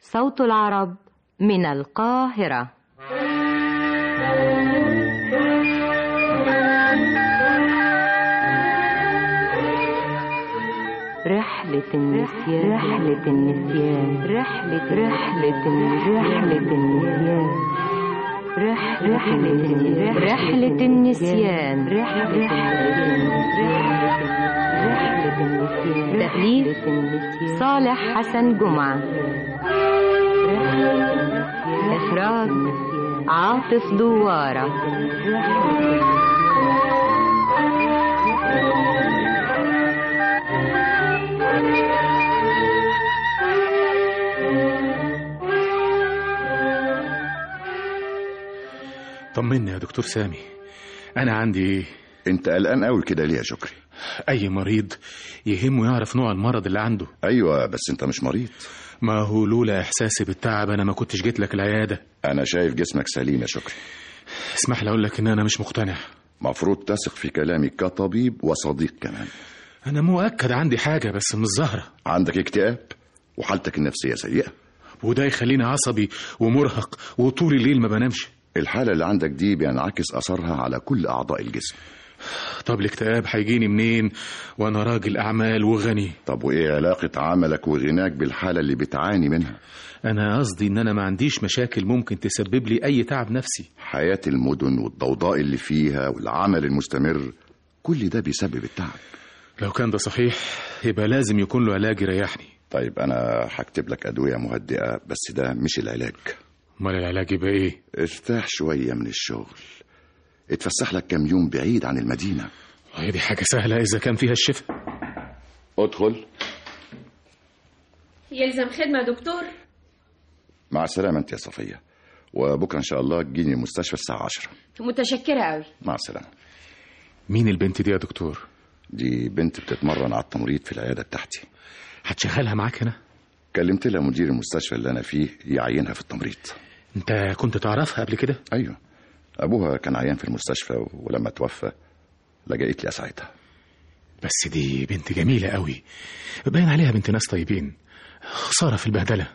صوت العرب من القاهرة رحلة النسيان رحلة النسيان رحلة رحلة رحلة النسيان رحلة رحلة النسيان رحلة رحلة النسيان تأليف صالح حسن جمعة إخراج عاطف دوارة طمني يا دكتور سامي انا عندي ايه انت قلقان قوي كده ليه يا شكري اي مريض يهمه يعرف نوع المرض اللي عنده ايوه بس انت مش مريض ما هو لولا احساسي بالتعب انا ما كنتش جيت لك العياده انا شايف جسمك سليم يا شكري اسمح لي اقول لك ان انا مش مقتنع مفروض تثق في كلامي كطبيب وصديق كمان انا مؤكد عندي حاجه بس مش ظاهره عندك اكتئاب وحالتك النفسيه سيئه وده يخليني عصبي ومرهق وطول الليل ما بنامش الحاله اللي عندك دي بينعكس اثرها على كل اعضاء الجسم طب الاكتئاب هيجيني منين وانا راجل اعمال وغني طب وايه علاقه عملك وغناك بالحاله اللي بتعاني منها انا قصدي ان انا ما عنديش مشاكل ممكن تسبب لي اي تعب نفسي حياه المدن والضوضاء اللي فيها والعمل المستمر كل ده بيسبب التعب لو كان ده صحيح يبقى لازم يكون له علاج يريحني طيب انا هكتب لك ادويه مهدئه بس ده مش العلاج امال العلاج يبقى ايه ارتاح شويه من الشغل اتفسح لك كام يوم بعيد عن المدينه هي دي حاجه سهله اذا كان فيها الشفاء ادخل يلزم خدمة يا دكتور مع السلامه انت يا صفيه وبكره ان شاء الله تجيني المستشفى الساعه 10 متشكرة قوي مع السلامه مين البنت دي يا دكتور دي بنت بتتمرن على التمريض في العياده بتاعتي هتشغلها معاك هنا كلمت لها مدير المستشفى اللي انا فيه يعينها في التمريض انت كنت تعرفها قبل كده ايوه ابوها كان عيان في المستشفى ولما توفى لجأت لي اساعدها بس دي بنت جميله قوي باين عليها بنت ناس طيبين خساره في البهدله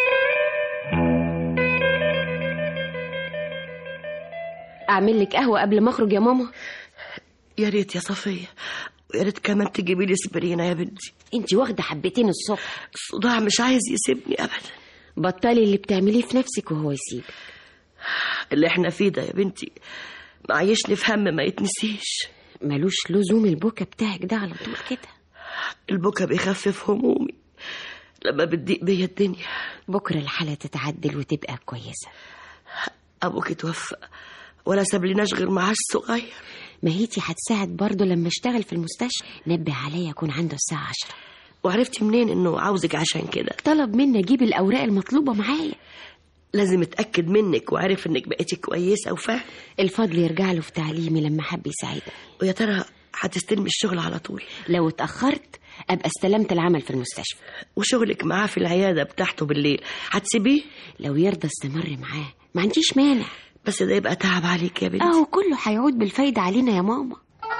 أعمل لك قهوة قبل ما أخرج يا ماما يا ريت يا صفية ويا ريت كمان تجيبي لي سبرينة يا بنتي أنت واخدة حبتين الصبح الصداع مش عايز يسيبني أبدا بطلي اللي بتعمليه في نفسك وهو يسيبك اللي احنا فيه ده يا بنتي معيشني في هم ما يتنسيش ملوش لزوم البكا بتاعك ده على طول كده البكا بيخفف همومي لما بتضيق بيا الدنيا بكرة الحالة تتعدل وتبقى كويسة أبوك توفى ولا سابلناش غير معاش صغير ما هيتي هتساعد برضه لما اشتغل في المستشفى نبه عليا يكون عنده الساعة عشرة وعرفتي منين إنه عاوزك عشان كده طلب مني أجيب الأوراق المطلوبة معايا لازم اتأكد منك وعرف إنك بقيتي كويسة وفاهم الفضل يرجع له في تعليمي لما حب يساعدني ويا ترى هتستلمي الشغل على طول لو اتأخرت أبقى استلمت العمل في المستشفى وشغلك معاه في العيادة بتاعته بالليل هتسيبيه لو يرضى استمر معاه ما عنديش مانع بس ده يبقى تعب عليك يا بنتي اهو كله هيعود بالفايدة علينا يا ماما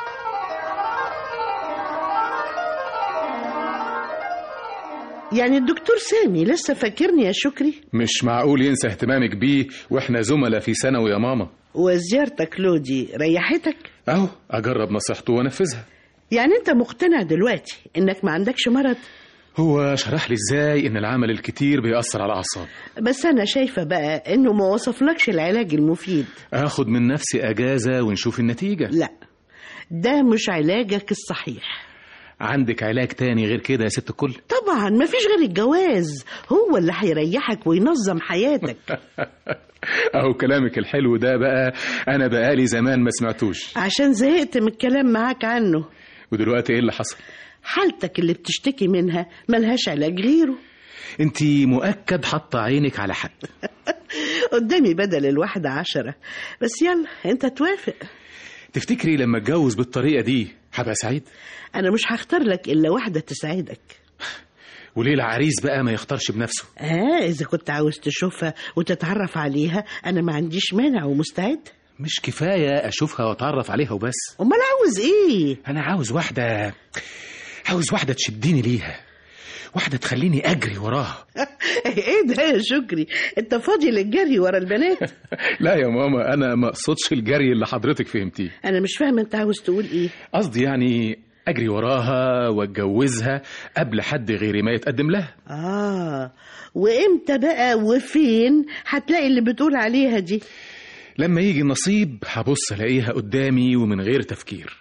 يعني الدكتور سامي لسه فاكرني يا شكري مش معقول ينسى اهتمامك بيه واحنا زملاء في ثانوي يا ماما وزيارتك له دي ريحتك اهو اجرب نصيحته وانفذها يعني انت مقتنع دلوقتي انك ما عندكش مرض هو شرح لي ازاي ان العمل الكتير بيأثر على الاعصاب بس انا شايفة بقى انه ما وصفلكش العلاج المفيد اخد من نفسي اجازة ونشوف النتيجة لا ده مش علاجك الصحيح عندك علاج تاني غير كده يا ست الكل طبعا ما فيش غير الجواز هو اللي هيريحك وينظم حياتك اهو كلامك الحلو ده بقى انا بقالي زمان ما سمعتوش عشان زهقت من الكلام معاك عنه ودلوقتي ايه اللي حصل حالتك اللي بتشتكي منها ملهاش علاج غيره انت مؤكد حاطه عينك على حد قدامي بدل الواحدة عشرة بس يلا انت توافق تفتكري لما اتجوز بالطريقه دي هبقى سعيد انا مش هختار لك الا واحدة تساعدك وليه العريس بقى ما يختارش بنفسه اه اذا كنت عاوز تشوفها وتتعرف عليها انا ما عنديش مانع ومستعد مش كفايه اشوفها واتعرف عليها وبس امال عاوز ايه انا عاوز واحده عاوز واحده تشدني ليها واحده تخليني اجري وراها ايه ده يا شكري انت فاضي للجري ورا البنات لا يا ماما انا ما اقصدش الجري اللي حضرتك فهمتيه انا مش فاهمه انت عاوز تقول ايه قصدي يعني اجري وراها واتجوزها قبل حد غيري ما يتقدم لها اه وامتى بقى وفين هتلاقي اللي بتقول عليها دي لما يجي النصيب هبص الاقيها قدامي ومن غير تفكير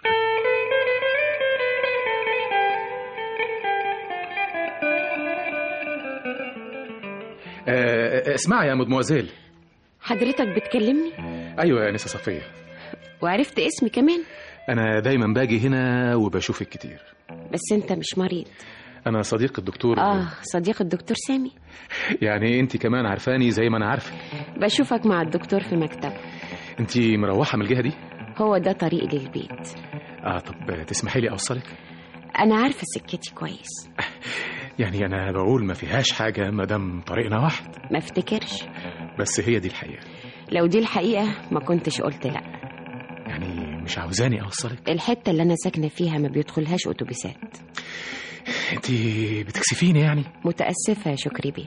آه، اسمعي يا مدموزيل حضرتك بتكلمني ايوه يا نسا صفيه وعرفت اسمي كمان انا دايما باجي هنا وبشوفك كتير بس انت مش مريض انا صديق الدكتور اه صديق الدكتور سامي يعني انت كمان عارفاني زي ما انا عارفك بشوفك مع الدكتور في مكتبه انت مروحه من الجهه دي هو ده طريقي للبيت اه طب تسمحي لي اوصلك انا عارفه سكتي كويس يعني انا بقول ما فيهاش حاجه ما دام طريقنا واحد ما افتكرش بس هي دي الحقيقه لو دي الحقيقه ما كنتش قلت لا يعني مش عاوزاني اوصلك الحته اللي انا ساكنه فيها ما بيدخلهاش اتوبيسات انت بتكسفيني يعني متاسفه يا شكري بيه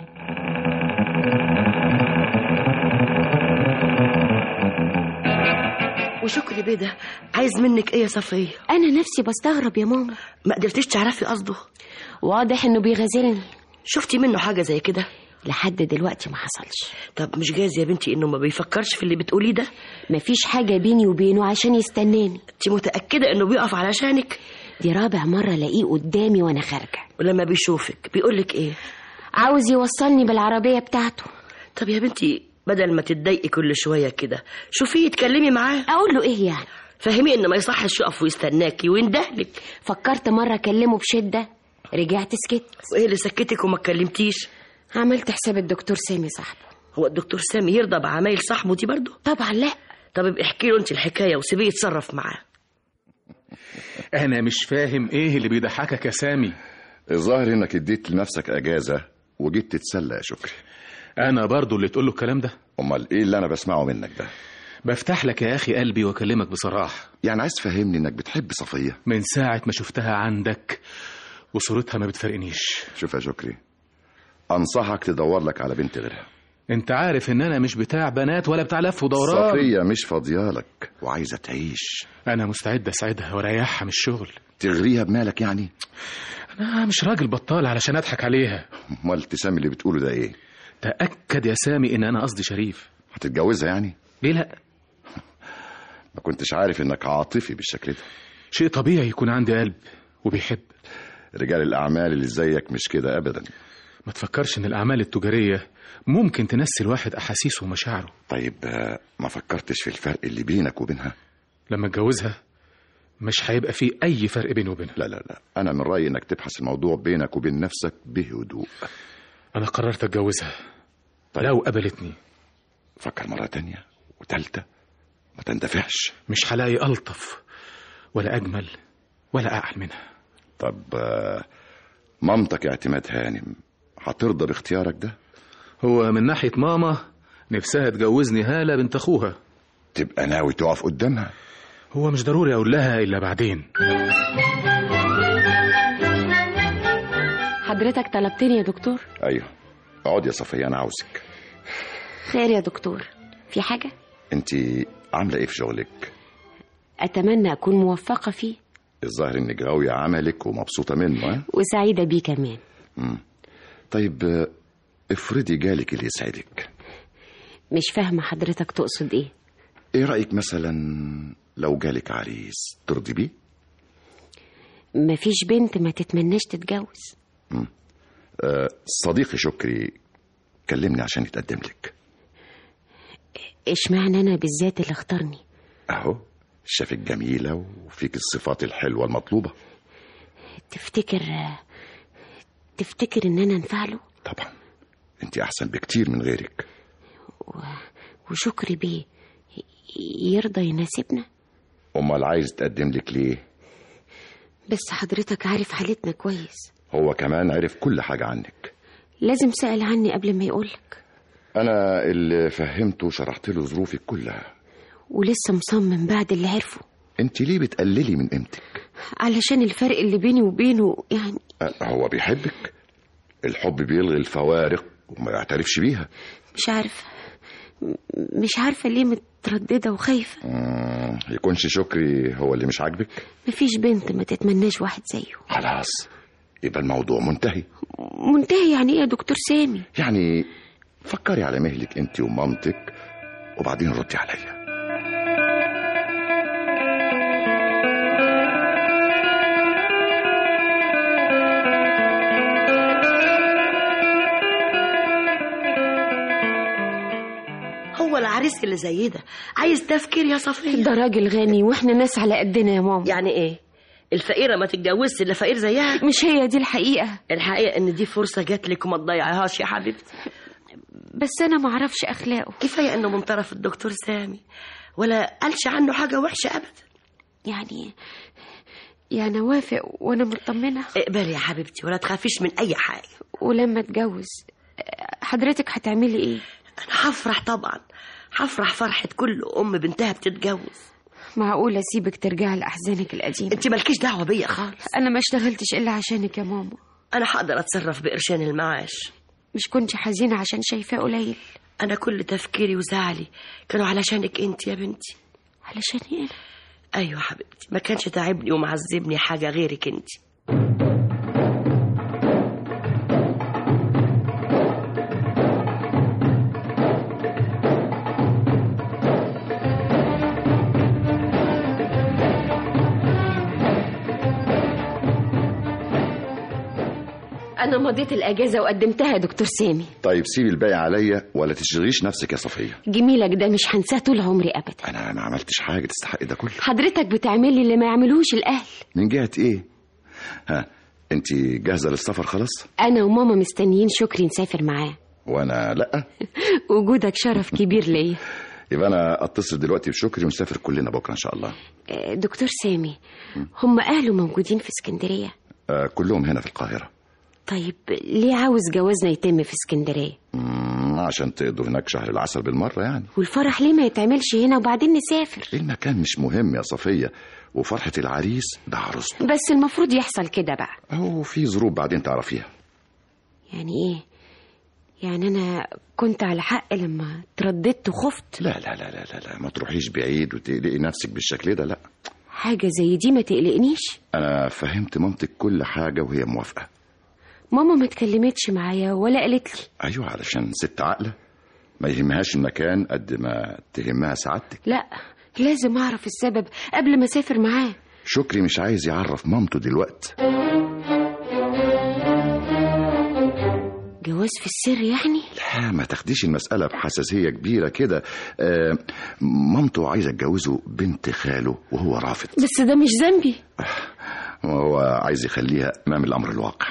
وشكري بيه ده عايز منك ايه يا صفيه انا نفسي بستغرب يا ماما ما قدرتيش تعرفي قصده واضح انه بيغازلني شفتي منه حاجه زي كده لحد دلوقتي ما حصلش طب مش جايز يا بنتي انه ما بيفكرش في اللي بتقوليه ده مفيش حاجه بيني وبينه عشان يستناني انت متاكده انه بيقف علشانك دي رابع مره الاقيه قدامي وانا خارجه ولما بيشوفك بيقولك ايه عاوز يوصلني بالعربيه بتاعته طب يا بنتي بدل ما تتضايقي كل شويه كده شوفيه اتكلمي معاه اقول له ايه يعني فهميه ان ما يصحش يقف ويستناكي ويندهلك فكرت مره اكلمه بشده رجعت سكت وايه اللي سكتك وما اتكلمتيش عملت حساب الدكتور سامي صاحبه هو الدكتور سامي يرضى بعمايل صاحبه دي برضه طبعا لا طب ابقي احكي له انت الحكايه وسيبيه يتصرف معاه انا مش فاهم ايه اللي بيضحكك يا سامي الظاهر انك اديت لنفسك اجازه وجيت تتسلى يا شكري انا برضو اللي تقول له الكلام ده امال ايه اللي انا بسمعه منك ده بفتح لك يا اخي قلبي واكلمك بصراحه يعني عايز تفهمني انك بتحب صفيه من ساعه ما شفتها عندك وصورتها ما بتفرقنيش شوف يا شكري انصحك تدور لك على بنت غيرها انت عارف ان انا مش بتاع بنات ولا بتاع لف ودوران صفيه مش فاضيالك وعايزه تعيش انا مستعد اساعدها واريحها من الشغل تغريها بمالك يعني انا مش راجل بطال علشان اضحك عليها امال التسام اللي بتقوله ده ايه تاكد يا سامي ان انا قصدي شريف هتتجوزها يعني ليه لا ما كنتش عارف انك عاطفي بالشكل ده شيء طبيعي يكون عندي قلب وبيحب رجال الاعمال اللي زيك مش كده ابدا ما تفكرش ان الاعمال التجاريه ممكن تنسي الواحد احاسيسه ومشاعره طيب آه، ما فكرتش في الفرق اللي بينك وبينها لما اتجوزها مش هيبقى فيه اي فرق بيني وبينها لا لا لا انا من رايي انك تبحث الموضوع بينك وبين نفسك بهدوء انا قررت اتجوزها طيب. لو قبلتني فكر مره تانية وتالتة ما تندفعش مش هلاقي الطف ولا اجمل ولا اعقل منها طب آه، مامتك اعتماد هانم هترضى باختيارك ده هو من ناحيه ماما نفسها تجوزني هاله بنت اخوها تبقى ناوي تقف قدامها هو مش ضروري اقول لها الا بعدين حضرتك طلبتني يا دكتور ايوه اقعد يا صفيه انا عاوزك خير يا دكتور في حاجه انت عامله ايه في شغلك اتمنى اكون موفقه فيه الظاهر انك غاويه عملك ومبسوطه منه ها وسعيده بيه كمان طيب آه، افرضي جالك اللي يسعدك مش فاهمه حضرتك تقصد ايه ايه رايك مثلا لو جالك عريس ترضي بيه مفيش بنت ما تتمناش تتجوز آه، صديقي شكري كلمني عشان يتقدم لك اشمعنى انا بالذات اللي اختارني اهو شافك جميله وفيك الصفات الحلوه المطلوبه تفتكر تفتكر ان انا انفع له طبعا انت احسن بكتير من غيرك وشكري بيه يرضى يناسبنا امال عايز تقدم لك ليه بس حضرتك عارف حالتنا كويس هو كمان عرف كل حاجه عنك لازم سأل عني قبل ما يقولك انا اللي فهمته شرحت له ظروفك كلها ولسه مصمم بعد اللي عرفه انت ليه بتقللي من قيمتك علشان الفرق اللي بيني وبينه يعني أه، هو بيحبك الحب بيلغي الفوارق وما يعترفش بيها مش عارفة م- مش عارفة ليه مترددة وخايفة مم، يكونش شكري هو اللي مش عاجبك مفيش بنت ما تتمناش واحد زيه خلاص يبقى الموضوع منتهي منتهي يعني ايه يا دكتور سامي يعني فكري على مهلك انت ومامتك وبعدين ردي عليا هو العريس اللي زي ده عايز تفكير يا صفية ده راجل غني واحنا ناس على قدنا يا ماما يعني ايه الفقيرة ما تتجوزش الا فقير زيها مش هي دي الحقيقة الحقيقة ان دي فرصة جات لك وما تضيعهاش يا حبيبتي بس انا معرفش اخلاقه كفاية انه من طرف الدكتور سامي ولا قالش عنه حاجة وحشة ابدا يعني يعني اوافق وانا مطمنة اقبلي يا حبيبتي ولا تخافيش من اي حاجة ولما اتجوز حضرتك هتعملي ايه انا هفرح طبعا هفرح فرحة كل ام بنتها بتتجوز معقولة اسيبك ترجعي لاحزانك القديمة انت مالكيش دعوة بيا خالص انا ما اشتغلتش الا عشانك يا ماما انا هقدر اتصرف بقرشين المعاش مش كنت حزينة عشان شايفاه قليل انا كل تفكيري وزعلي كانوا علشانك انت يا بنتي علشاني انا ايوه حبيبتي ما كانش تعبني ومعذبني حاجة غيرك انت انا مضيت الاجازة وقدمتها يا دكتور سامي طيب سيبي الباقي عليا ولا تشغليش نفسك يا صفية جميلك ده مش هنساه طول عمري ابدا انا ما عملتش حاجة تستحق ده كله حضرتك بتعملي اللي ما يعملوش الاهل من جهة ايه ها انت جاهزة للسفر خلاص انا وماما مستنيين شكري نسافر معاه وانا لا وجودك شرف كبير ليا يبقى انا اتصل دلوقتي بشكري ونسافر كلنا بكره ان شاء الله آه، دكتور سامي هم اهله موجودين في اسكندرية آه كلهم هنا في القاهرة طيب ليه عاوز جوازنا يتم في اسكندرية مم، عشان تقضوا هناك شهر العسل بالمرة يعني والفرح ليه ما يتعملش هنا وبعدين نسافر المكان مش مهم يا صفية وفرحة العريس ده عروسته بس المفروض يحصل كده بقى اهو في ظروف بعدين تعرفيها يعني ايه يعني انا كنت على حق لما ترددت وخفت لا لا لا لا لا, لا ما تروحيش بعيد وتقلقي نفسك بالشكل ده لا حاجة زي دي ما تقلقنيش انا فهمت مامتك كل حاجة وهي موافقة ماما ما اتكلمتش معايا ولا قالت لي ايوه علشان ست عاقلة ما يهمهاش المكان قد ما تهمها سعادتك لا لازم اعرف السبب قبل ما اسافر معاه شكري مش عايز يعرف مامته دلوقتي جواز في السر يعني لا ما تاخديش المسألة بحساسية كبيرة كده آه مامته عايزة تجوزه بنت خاله وهو رافض بس ده مش ذنبي وهو عايز يخليها أمام الأمر الواقع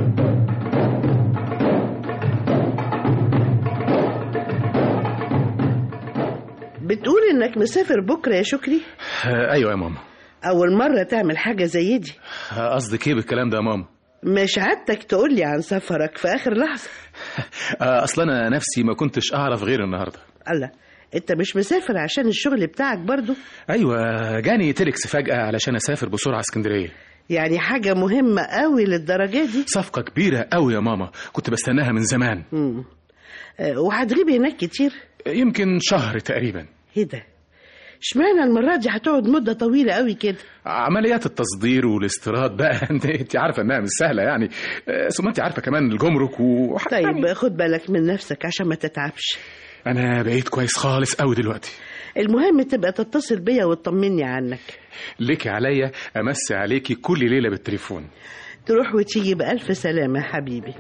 بتقول انك مسافر بكره يا شكري آه، ايوه يا ماما اول مره تعمل حاجه زي دي آه، قصدك ايه بالكلام ده يا ماما مش عادتك تقول لي عن سفرك في اخر لحظه آه، اصل انا نفسي ما كنتش اعرف غير النهارده الله انت مش مسافر عشان الشغل بتاعك برضو ايوه جاني تيلكس فجاه علشان اسافر بسرعه اسكندريه يعني حاجه مهمه قوي للدرجه دي صفقه كبيره قوي يا ماما كنت بستناها من زمان مم. آه، وهتغيب هناك كتير يمكن شهر تقريبا ايه ده اشمعنى المره دي هتقعد مده طويله قوي كده عمليات التصدير والاستيراد بقى انت انت عارفه انها مش سهله يعني آه، ثم انت عارفه كمان الجمرك و طيب خد بالك من نفسك عشان ما تتعبش انا بقيت كويس خالص قوي دلوقتي المهم تبقى تتصل بيا وتطمني عنك ليكي عليا امسي عليكي كل ليله بالتليفون تروح وتيجي بألف سلامة يا حبيبي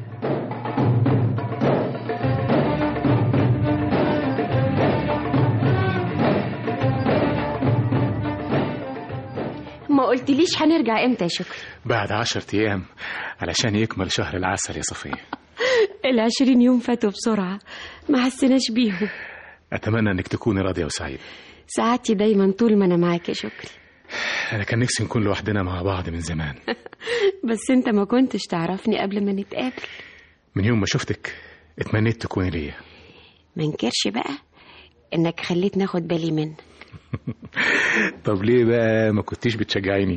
ما قلتليش هنرجع امتى يا شكري بعد عشرة ايام علشان يكمل شهر العسل يا صفيه العشرين يوم فاتوا بسرعة ما حسيناش بيهم اتمنى انك تكوني راضيه وسعيده سعادتي دايما طول ما انا معاك يا شكري انا كان نفسي نكون لوحدنا مع بعض من زمان بس انت ما كنتش تعرفني قبل ما نتقابل من يوم ما شفتك اتمنيت تكوني ليا ما انكرش بقى انك خليت ناخد بالي منك طب ليه بقى ما كنتيش بتشجعيني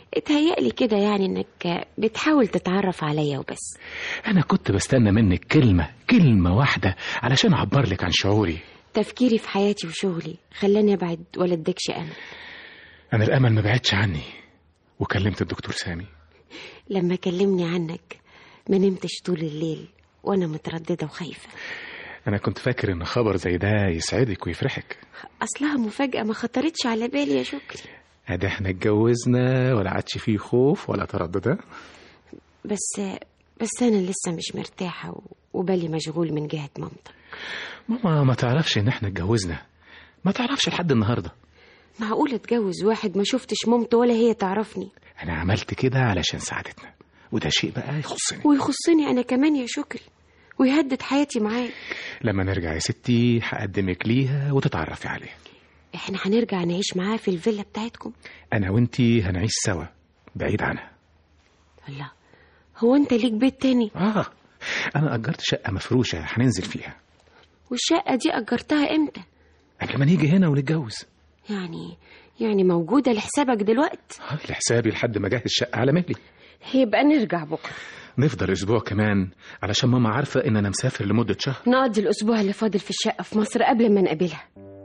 اتهيألي كده يعني انك بتحاول تتعرف عليا وبس أنا كنت بستنى منك كلمة كلمة واحدة علشان أعبر لك عن شعوري تفكيري في حياتي وشغلي خلاني ابعد ولا اديكش امل أنا الأمل ما بعدش عني وكلمت الدكتور سامي لما كلمني عنك ما نمتش طول الليل وانا متردده وخايفه أنا كنت فاكر إن خبر زي ده يسعدك ويفرحك اصلها مفاجاه ما خطرتش على بالي يا شكري أدي احنا اتجوزنا ولا عادش فيه خوف ولا تردد ها؟ بس بس انا لسه مش مرتاحه و- وبالي مشغول من جهه مامتك ماما ما تعرفش إن احنا اتجوزنا ما تعرفش لحد النهاردة معقول اتجوز واحد ما شفتش مامته ولا هي تعرفني أنا عملت كده علشان سعادتنا وده شيء بقى يخصني ويخصني انا كمان يا شكري ويهدد حياتي معاك لما نرجع يا ستي هقدمك ليها وتتعرفي عليها احنا هنرجع نعيش معاه في الفيلا بتاعتكم أنا وإنتي هنعيش سوا بعيد عنها الله هو انت ليك بيت تاني آه أنا أجرت شقة مفروشة هننزل فيها والشقه دي اجرتها امتى قبل ما نيجي هنا ونتجوز يعني يعني موجوده لحسابك دلوقت آه، لحسابي لحد ما أجهز شقة على مهلي يبقى نرجع بكره نفضل أسبوع كمان علشان ماما عارفة إن أنا مسافر لمدة شهر نقضي الاسبوع اللي فاضل في الشقه في مصر قبل ما نقابلها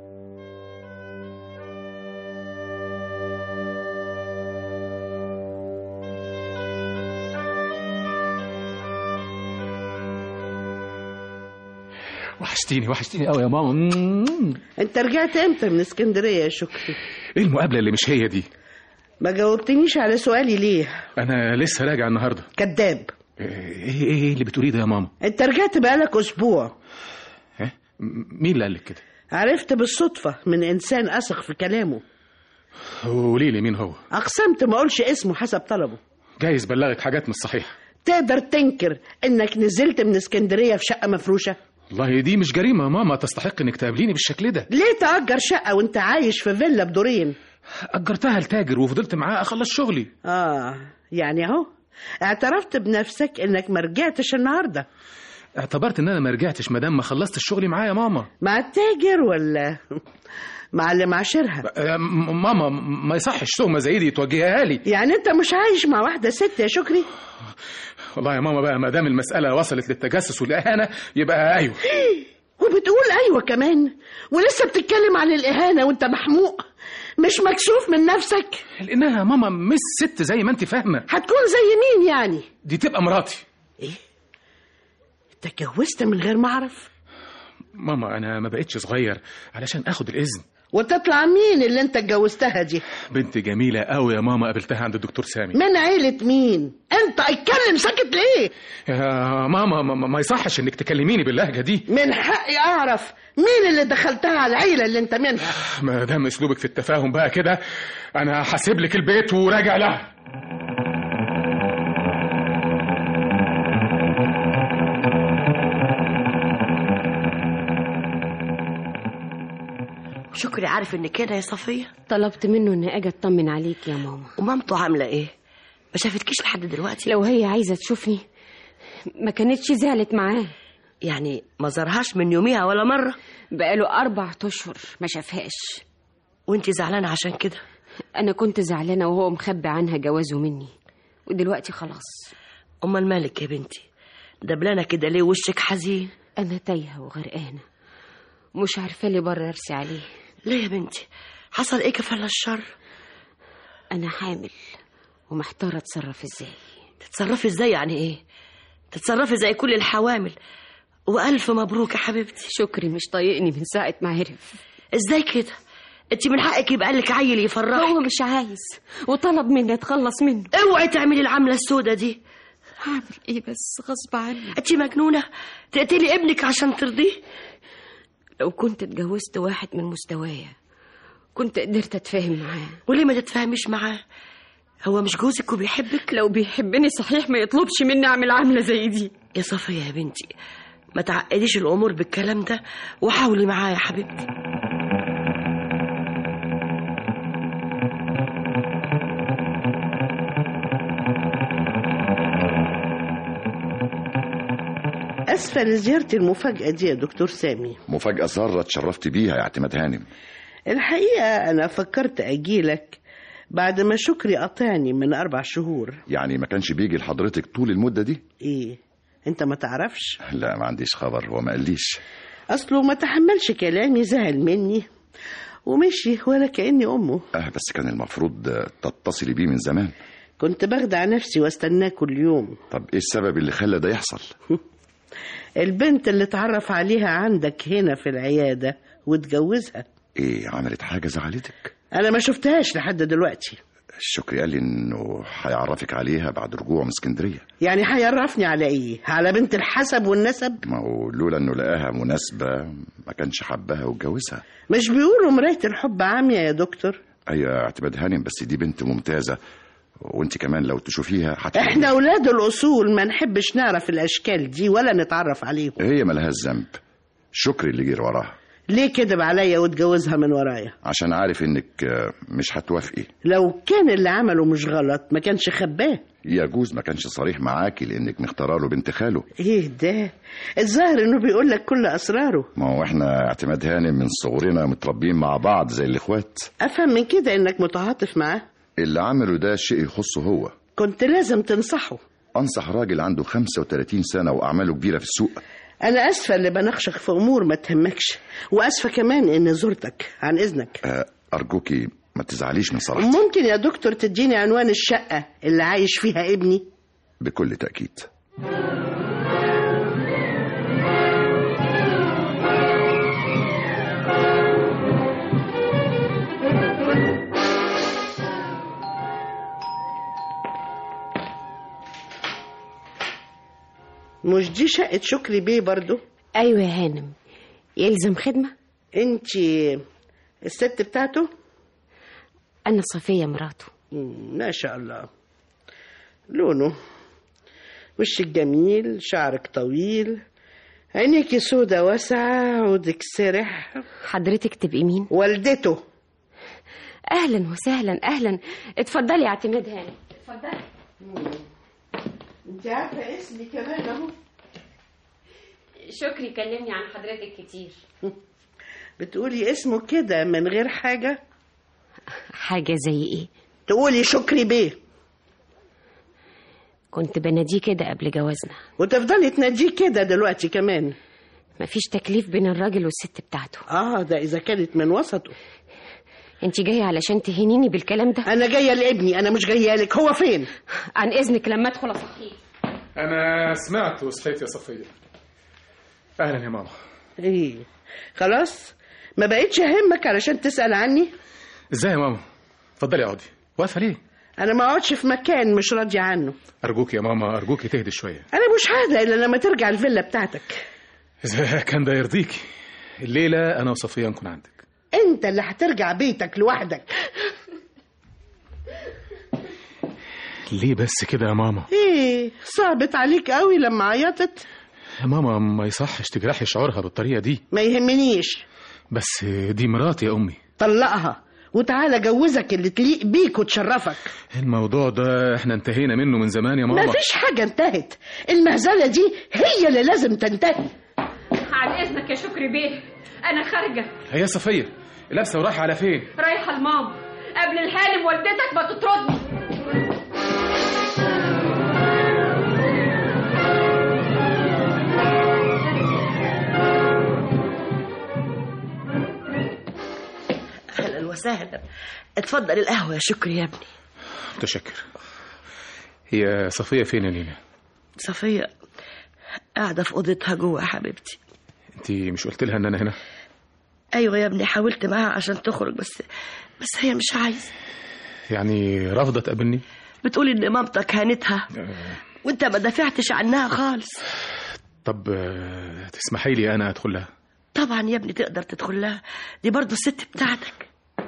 وحشتيني وحشتيني قوي يا ماما مم. انت رجعت امتى من اسكندريه يا شكري إيه المقابلة اللي مش هي دي ما جاوبتنيش على سؤالي ليه أنا لسه راجع النهاردة كذاب إيه إيه إيه اللي بتقوليه ده يا ماما انت رجعت بقالك اسبوع ها؟ م- مين اللي قال لك كده عرفت بالصدفه من انسان اثق في كلامه قولي لي مين هو اقسمت ما اقولش اسمه حسب طلبه جايز بلغك حاجات مش صحيحة تقدر تنكر انك نزلت من اسكندريه في شقه مفروشه والله دي مش جريمة يا ماما تستحق إنك تقابليني بالشكل ده ليه تأجر شقة وانت عايش في فيلا بدورين أجرتها لتاجر وفضلت معاه أخلص شغلي اه يعني اهو اعترفت بنفسك انك ما رجعتش النهارده اعتبرت إن أنا ما رجعتش مادام ما خلصت الشغل معاه يا ماما مع التاجر ولا مع اللي معاشرها آه، م- ماما ما يصحش تهمة زي دي توجهها لي يعني انت مش عايش مع واحده ست يا شكري والله يا ماما بقى ما دام المسألة وصلت للتجسس والإهانة يبقى أيوه وبتقول ايوه كمان ولسه بتتكلم عن الاهانه وانت محموق مش مكسوف من نفسك لأنها يا ماما مش ست زي ما أنت فاهمة هتكون زي مين يعني دي تبقى مراتي انت اتجوزت من غير ما اعرف ماما أنا ما بقتش صغير علشان آخد الإذن وتطلع مين اللي انت اتجوزتها دي بنت جميلة قوي يا ماما قابلتها عند الدكتور سامي من عيلة مين انت اتكلم ساكت ليه يا ماما ما, ما يصحش انك تكلميني باللهجة دي من حقي اعرف مين اللي دخلتها على العيلة اللي انت منها ما دام اسلوبك في التفاهم بقى كده انا هسيب لك البيت وراجع لها شكري عارف ان كده يا صفية طلبت منه اني اجي اطمن عليك يا ماما ومامته عاملة ايه ما شافتكيش لحد دلوقتي لو هي عايزه تشوفني ما كانتش زعلت معاه يعني ما زارهاش من يوميها ولا مرة بقاله اربع اشهر ما شافهاش وانت زعلانة عشان كده انا كنت زعلانه وهو مخبي عنها جوازه مني ودلوقتي خلاص امال مالك يا بنتي دبلانة كده ليه وشك حزين انا تايهه وغرقانه مش عارفه لي بره ارسي عليه ليه يا بنتي حصل ايه كفل الشر انا حامل ومحتاره اتصرف ازاي تتصرفي ازاي يعني ايه تتصرفي زي كل الحوامل والف مبروك يا حبيبتي شكري مش طايقني من ساعه ما عرف ازاي كده انت من حقك يبقى لك عيل يفرحك هو مش عايز وطلب مني اتخلص منه اوعي تعملي العملة السودة دي هعمل ايه بس غصب عني انت مجنونة تقتلي ابنك عشان ترضيه لو كنت اتجوزت واحد من مستوايا كنت قدرت اتفاهم معاه وليه ما تتفاهميش معاه هو مش جوزك وبيحبك لو بيحبني صحيح ما يطلبش مني اعمل عامله زي دي يا صفية يا بنتي ما تعقديش الامور بالكلام ده وحاولي معاه يا حبيبتي اسفة لزيارتي المفاجأة دي يا دكتور سامي مفاجأة سارة اتشرفت بيها يا اعتماد هانم الحقيقة أنا فكرت أجيلك بعد ما شكري قطعني من أربع شهور يعني ما كانش بيجي لحضرتك طول المدة دي إيه أنت ما تعرفش لا ما عنديش خبر هو ما قاليش أصله ما تحملش كلامي زعل مني ومشي ولا كأني أمه اه بس كان المفروض آه، تتصلي بيه من زمان كنت بخدع نفسي واستناه كل يوم طب ايه السبب اللي خلى ده يحصل البنت اللي اتعرف عليها عندك هنا في العيادة واتجوزها ايه عملت حاجة زعلتك أنا ما شفتهاش لحد دلوقتي الشكري قال لي انه هيعرفك عليها بعد رجوعه من اسكندريه يعني هيعرفني على إيه على بنت الحسب والنسب ما هو لولا انه لقاها مناسبه ما كانش حبها واتجوزها مش بيقولوا مراية الحب عامية يا دكتور ايوه اعتماد هانم بس دي بنت ممتازه وانت كمان لو تشوفيها هتحبي احنا اولاد الاصول ما نحبش نعرف الاشكال دي ولا نتعرف عليهم هي ملهاش ذنب شكري اللي جه وراها ليه كدب عليا واتجوزها من ورايا عشان عارف انك آه، مش هتوافقي لو كان اللي عمله مش غلط ما كانش خباه يجوز ما كانش صريح معاكي لانك مختاره له بنت خاله ايه ده الظاهر انه بيقول لك كل اسراره ما هو احنا اعتماد هانم من صغرنا متربيين مع بعض زي الاخوات افهم من كده انك متعاطف معاه اللي عمله ده شيء يخصه هو كنت لازم تنصحه انصح راجل عنده 35 سنه واعماله كبيره في السوق انا اسفه اللي بناقشك في امور ما تهمكش واسفه كمان اني زرتك عن اذنك آه، ارجوكي ما تزعليش من صراحتي ممكن يا دكتور تديني عنوان الشقه اللي عايش فيها ابني بكل تاكيد مش دي شقه شكري بيه برضو ايوه يا هانم يلزم خدمه انت الست بتاعته انا صفيه مراته مم، ما شاء الله لونه وشك جميل شعرك طويل عينيكي سودة واسعة عودك سرح حضرتك تبقي مين والدته اهلا وسهلا اهلا اتفضلي يا اعتماد هانم اتفضلي انت عارفة اسمي كمان اهو شكري كلمني عن حضرتك كتير بتقولي اسمه كده من غير حاجة حاجه زي ايه تقولي شكري بيه كنت بناديه كده قبل جوازنا وتفضلي تناديه كده دلوقتي كمان مفيش تكليف بين الراجل والست بتاعته اه ده اذا كانت من وسطه انت جايه علشان تهينيني بالكلام ده انا جاية لابني انا مش جاية لك هو فين عن اذنك لما ادخل اصحيه أنا سمعت وصحيت يا صفية أهلا يا ماما ايه خلاص ما بقتش اهمك علشان تسأل عني إزاي يا ماما اتفضلي اقعدي واقفة ليه انا ما اقعدش في مكان مش راضية عنه أرجوك يا ماما أرجوك تهدي شوية انا مش ههدى الا لما ترجع الفيلا بتاعتك إذا كان ده يرضيكي الليلة أنا وصفية نكون عندك انت اللي هترجع بيتك لوحدك ليه بس كده يا ماما ايه صعبت عليك قوي لما عيطت يا ماما ما يصحش تجرحي شعورها بالطريقة دي ما يهمنيش بس دي مراتي يا أمي طلقها وتعالى جوزك اللي تليق بيك وتشرفك الموضوع ده احنا انتهينا منه من زمان يا ماما ما فيش حاجة انتهت المهزلة دي هي اللي لازم تنتهي عن اذنك يا شكري بيه انا خارجه هي صفية لابسة ورايحة على فين رايحه لماما قبل الحالم والدتك ما تطردني اهلا وسهلا اتفضل القهوه يا شكري يا ابني متشكر هي صفية فين يا نينا صفيه قاعده في اوضتها جوه يا حبيبتي انت مش قلت لها ان انا هنا ايوه يا ابني حاولت معاها عشان تخرج بس بس هي مش عايزه يعني رافضة تقابلني بتقول ان مامتك هانتها وانت ما دافعتش عنها خالص طب آه، تسمحي لي انا ادخل لها طبعا يا ابني تقدر تدخل لها دي برضو الست بتاعتك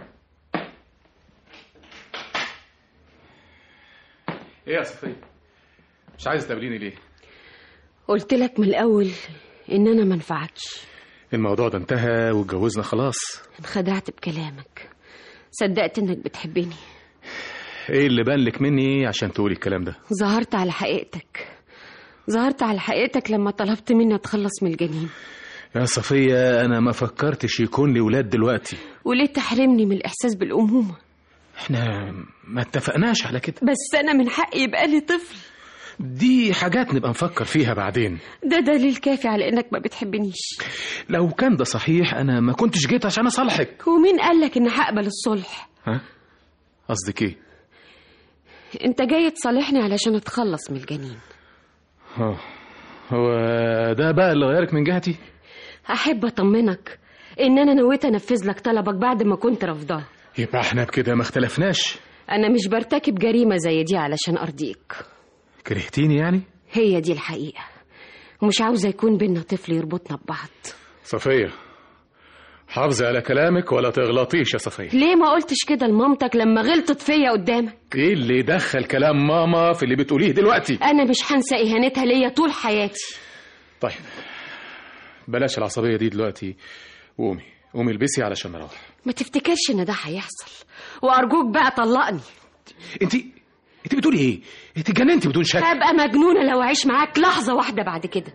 ايه يا صفية مش عايز تقابليني ليه قلت لك من الاول ان انا ما انفعتش الموضوع ده انتهى واتجوزنا خلاص انخدعت بكلامك صدقت انك بتحبني ايه اللي بان لك مني عشان تقولي الكلام ده ظهرت على حقيقتك ظهرت على حقيقتك لما طلبت مني اتخلص من الجنين يا صفية انا ما فكرتش يكون لي ولاد دلوقتي وليه تحرمني من الاحساس بالامومه احنا ما اتفقناش على كده بس أنا من حقي يبقى لي طفل دي حاجات نبقى نفكر فيها بعدين ده دليل كافي على إنك ما بتحبنيش لو كان ده صحيح انا ما كنتش جيت عشان اصالحك ومين قالك إن هقبل الصلح ها قصدك ايه أنت جاي تصالحني علشان أتخلص من الجنين اه هو ده بقى اللي غيرك من جهتي أحب أطمنك إن أنا نويت أنفذ لك طلبك بعد ما كنت رافضاه يبقى احنا بكده ما اختلفناش أنا مش برتكب جريمة زي دي علشان أرضيك كرهتيني يعني هي دي الحقيقة ومش عاوزة يكون بينا طفل يربطنا ببعض صفية حافظي على كلامك ولا تغلطيش يا صفية ليه ما قلتش كده لمامتك لما غلطت فيا قدامك ايه اللي دخل كلام ماما في اللي بتقوليه دلوقتي أنا مش هنسى إهانتها ليا طول حياتي طيب بلاش العصبية دي دلوقتي وقومي قومي البسي علشان نروح ما تفتكرش إن ده هيحصل وأرجوك بقى طلقني انت انت بتقولي ايه انت اتجننتي بدون شك هبقى مجنونة لو أعيش معاك لحظة واحدة بعد كده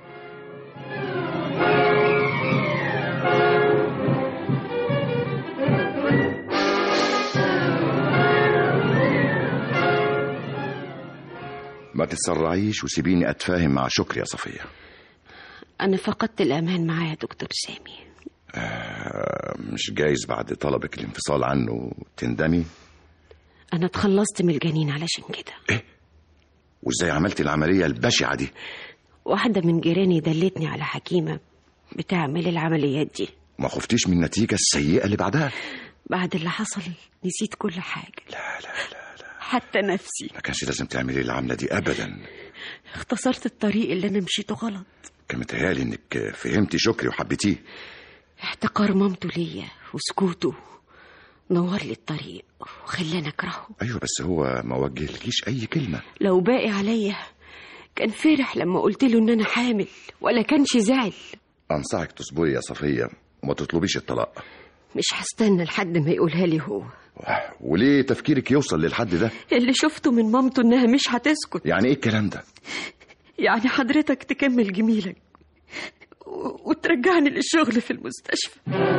ما تتسرعيش وسيبيني اتفاهم مع شكري يا صفيه أنا فقدت الأمان معاه يا دكتور سامي آه، مش جايز بعد طلبك الانفصال عنه تندمي أنا اتخلصت من الجنين علشان كده وازاي عملتي العمليه البشعه دي واحدة من جيراني دلتني على حكيمة بتعمل العمليات دي ما خفتيش من النتيجه السيئه اللي بعدها بعد اللي حصل نسيت كل حاجة لا لا لا لا حتى نفسي ما كانش لازم تعملي العمله دي ابدا اختصرت الطريق اللي أنا مشيته غلط كان متهيألي انك فهمتي شكري وحبيتيه احتقار مامته ليا وسكوته نور لي الطريق وخلاني أكرهه ايوه بس هو ما وجهلكيش اي كلمه لو باقي عليا كان فرح لما قلت له ان انا حامل ولا كانش زعل انصحك تصبري يا صفيه وما تطلبيش الطلاق مش هستنى لحد ما يقولها لي هو وليه تفكيرك يوصل للحد ده اللي شفته من مامته انها مش هتسكت يعني ايه الكلام ده يعني حضرتك تكمل جميلك و- وترجعني للشغل في المستشفى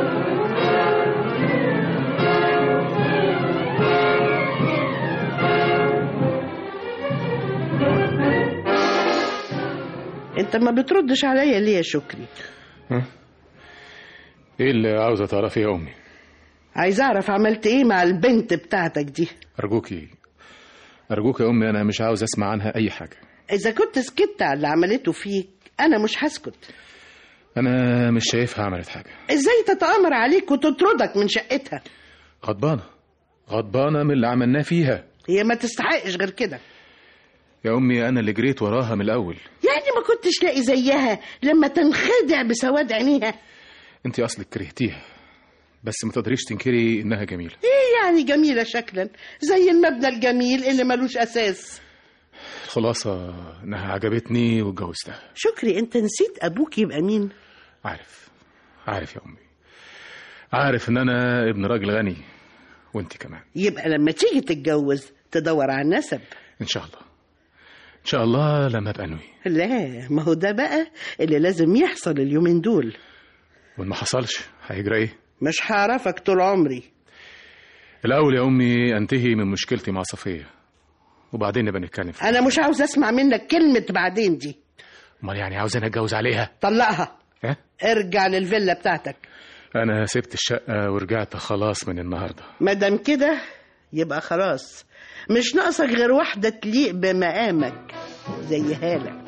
انت ما بتردش عليا ليه يا شكري ايه اللي عاوزة تعرفيه يا امي عايز اعرف عملت ايه مع البنت بتاعتك دي ارجوكي ارجوك يا امي انا مش عاوز اسمع عنها اي حاجة اذا كنت سكت على اللي عملته فيك انا مش هسكت انا مش شايفها عملت حاجة ازاي تتآمر عليك وتطردك من شقتها غضبانة غضبانة من اللي عملناه فيها هي ما تستحقش غير كده يا امي انا اللي جريت وراها من الاول يعني ما كنتش لاقي زيها لما تنخدع بسواد عينيها انت اصلك كرهتيها بس ما تقدريش تنكري انها جميلة ايه يعني جميلة شكلا زي المبنى الجميل اللي ملوش اساس الخلاصة انها عجبتني واتجوزتها شكري انت نسيت ابوك يبقى مين عارف عارف يا امي عارف ان انا ابن راجل غني وانت كمان يبقى لما تيجي تتجوز تدور على النسب ان شاء الله ان شاء الله لما ابقى انوي لا ما هو ده بقى اللي لازم يحصل اليومين دول وان ما حصلش هيجرى ايه مش هعرفك طول عمري الاول يا امي انتهي من مشكلتي مع صفيه وبعدين نبقى نتكلم فيها انا مش عاوز اسمع منك كلمة بعدين دي امال يعني عاوز انا اتجوز عليها طلقها ها ارجع للفيلا بتاعتك انا سبت الشقه ورجعت خلاص من النهارده ما دام كده يبقى خلاص مش ناقصك غير واحدة تليق بمقامك زي هالة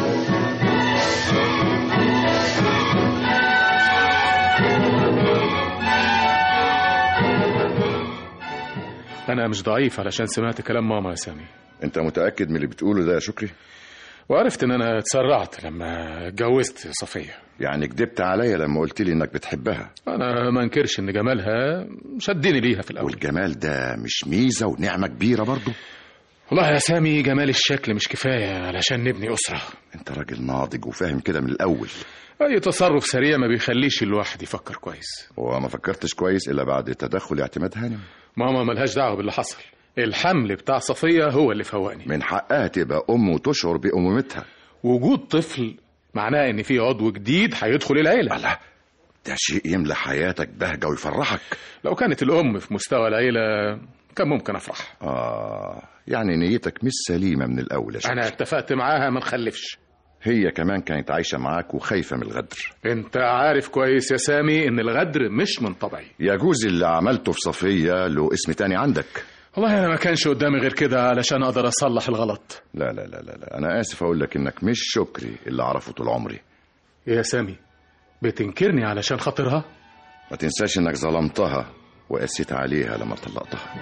انا مش ضعيف علشان سمعت كلام ماما يا سامي انت متاكد من اللي بتقوله ده يا شكري وعرفت ان انا اتسرعت لما اتجوزت صفيه يعني كدبت عليا لما قلت لي انك بتحبها انا ما انكرش ان جمالها شدني ليها في الاول والجمال ده مش ميزه ونعمه كبيره برضه والله يا سامي جمال الشكل مش كفايه علشان نبني اسره انت راجل ناضج وفاهم كده من الاول اي تصرف سريع ما بيخليش الواحد يفكر كويس وما فكرتش كويس الا بعد تدخل اعتماد هانم ماما ملهاش دعوه باللي حصل الحمل بتاع صفيه هو اللي فوقني من حقها تبقى ام وتشعر بامومتها وجود طفل معناه ان في عضو جديد هيدخل العيله الله ده شيء يملى حياتك بهجه ويفرحك لو كانت الام في مستوى العيله كان ممكن افرح آه يعني نيتك مش سليمة من الأول يا شكري انا اتفقت معاها ما نخلفش هي كمان كانت عايشة معاك وخايفة من الغدر انت عارف كويس يا سامي ان الغدر مش من طبعي يجوز اللي عملته في صفية له اسم تاني عندك والله انا ما كانش قدامي غير كده علشان اقدر اصلح الغلط لا لا لا لا, لا. أنا آسف أقول لك إنك مش شكري اللي أعرفه طول عمري يا سامي بتنكرني علشان خاطرها ما تنساش إنك ظلمتها وقسيت عليها لما طلقتها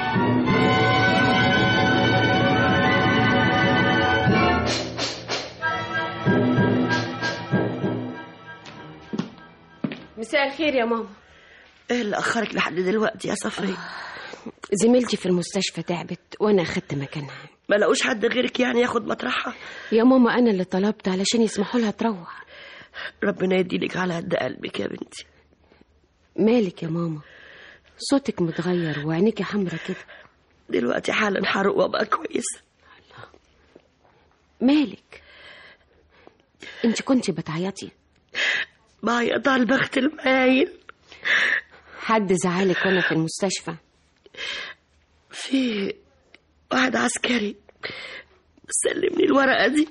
مساء الخير يا ماما ايه اللي اخرك لحد دلوقتي يا صفية زميلتي في المستشفى تعبت وانا اخدت مكانها ما لقوش حد غيرك يعني ياخد مطرحها يا ماما انا اللي طلبت علشان يسمحوا لها تروح ربنا يديلك على قد قلبك يا بنتي مالك يا ماما صوتك متغير وعينيكي حمرا كده دلوقتي حالا هروق وابقى كويسه مالك انت كنتي بتعيطي بعيط على البخت المايل حد زعلك وانا في المستشفى في واحد عسكري سلمني الورقه دي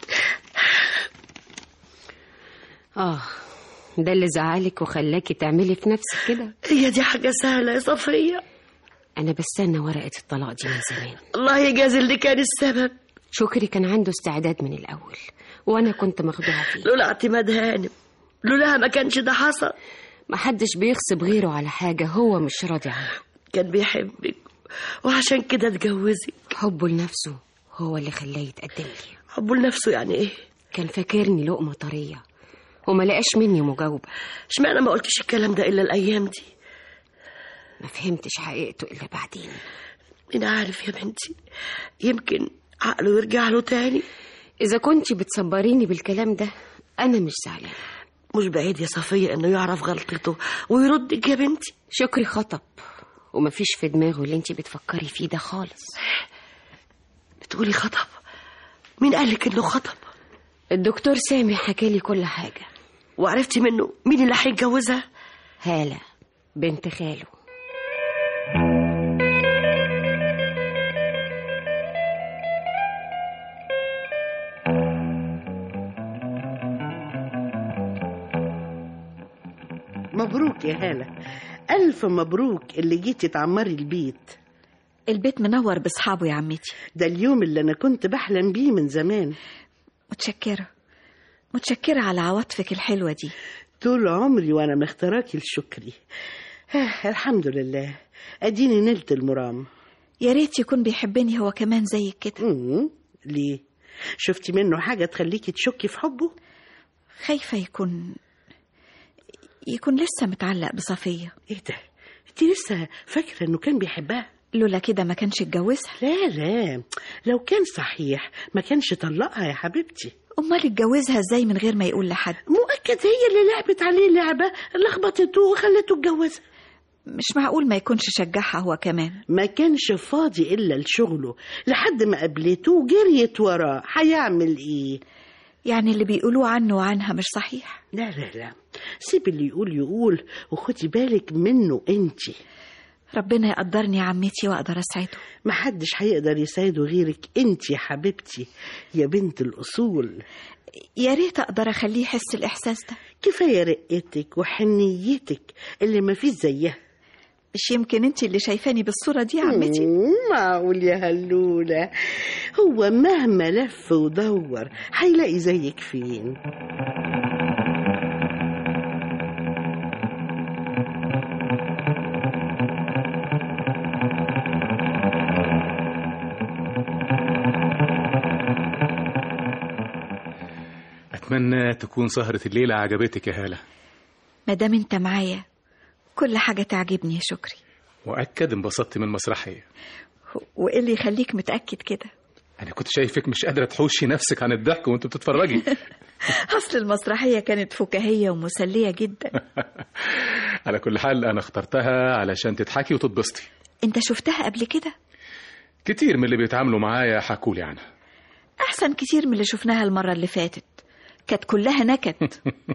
اه ده اللي زعلك وخلاكي تعملي في نفسك كده هي دي حاجه سهله يا صفيه انا بستنى ورقه الطلاق دي من زمان الله يجازي اللي كان السبب شكري كان عنده استعداد من الاول وانا كنت مخدوعه فيه لولا اعتماد هانم لولاها ما كانش ده حصل محدش بيغصب غيره على حاجه هو مش راضي عنها كان بيحبك وعشان كده اتجوزك حبه لنفسه هو اللي خلاه يتقدم لي حبه لنفسه يعني ايه كان فاكرني لقمه طريه وما لقاش مني مجاوبه اشمعنى ما قلتش الكلام ده الا الايام دي ما فهمتش حقيقته الا بعدين مين عارف يا بنتي يمكن عقله يرجع له تاني اذا كنتي بتصبريني بالكلام ده انا مش زعلانه مش بعيد يا صفية انه يعرف غلطته ويردك يا بنتي شكري خطب ومفيش في دماغه اللي انتي بتفكري فيه ده خالص بتقولي خطب مين قالك انه خطب الدكتور سامي حكالي كل حاجة وعرفتي منه مين اللي هيتجوزها هالة بنت خاله مبروك يا هالة ألف مبروك اللي جيتي تعمري البيت البيت منور بأصحابه يا عمتي ده اليوم اللي أنا كنت بحلم بيه من زمان متشكرة متشكرة على عواطفك الحلوة دي طول عمري وأنا مختاراكي لشكري آه الحمد لله أديني نلت المرام يا ريت يكون بيحبني هو كمان زيك كده مم. ليه شفتي منه حاجة تخليكي تشكي في حبه خايفة يكون يكون لسه متعلق بصفية ايه ده انت لسه فاكرة انه كان بيحبها لولا كده ما كانش اتجوزها لا لا لو كان صحيح ما كانش طلقها يا حبيبتي أمال اتجوزها ازاي من غير ما يقول لحد مؤكد هي اللي لعبت عليه لعبة لخبطته وخلته اتجوزها مش معقول ما يكونش شجعها هو كمان ما كانش فاضي إلا لشغله لحد ما قابلته وجريت وراه هيعمل إيه يعني اللي بيقولوه عنه وعنها مش صحيح لا لا لا سيب اللي يقول يقول وخدي بالك منه انتي ربنا يقدرني يا عمتي واقدر اسعده محدش هيقدر يساعده غيرك انتي يا حبيبتي يا بنت الأصول يا ريت اقدر اخليه يحس الاحساس ده كفاية رقتك وحنيتك اللي ما فيش زيها مش يمكن انت اللي شايفاني بالصورة دي يا عمتي مم، معقول يا هلولة هو مهما لف ودور هيلاقي زيك فين أتمنى تكون سهرة الليلة عجبتك يا هالة ما دام انت معايا كل حاجة تعجبني يا شكري وأكد انبسطت من المسرحية وايه اللي يخليك متأكد كده أنا كنت شايفك مش قادرة تحوشي نفسك عن الضحك وأنت بتتفرجي اصل المسرحية كانت فكاهية ومسلية جدا على كل حال أنا اخترتها علشان تضحكي وتتبسطي انت شفتها قبل كده كتير من اللي بيتعاملوا معايا حكولي عنها احسن كتير من اللي شفناها المرة اللي فاتت كانت كلها نكد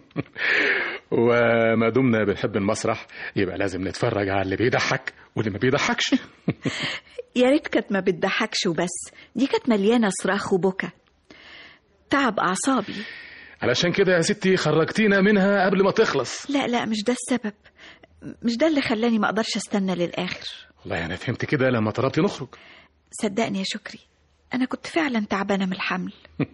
وما دمنا بنحب المسرح يبقى لازم نتفرج على اللي بيضحك واللي ما بيضحكش يا ريت كانت ما بتضحكش وبس دي كانت مليانة صراخ وبكا تعب أعصابي علشان كده يا ستي خرجتينا منها قبل ما تخلص لا لا مش ده السبب مش ده اللي خلاني ما أقدرش أستنى للآخر والله أنا فهمت كده لما طلبتي نخرج صدقني يا شكري أنا كنت فعلا تعبانة من الحمل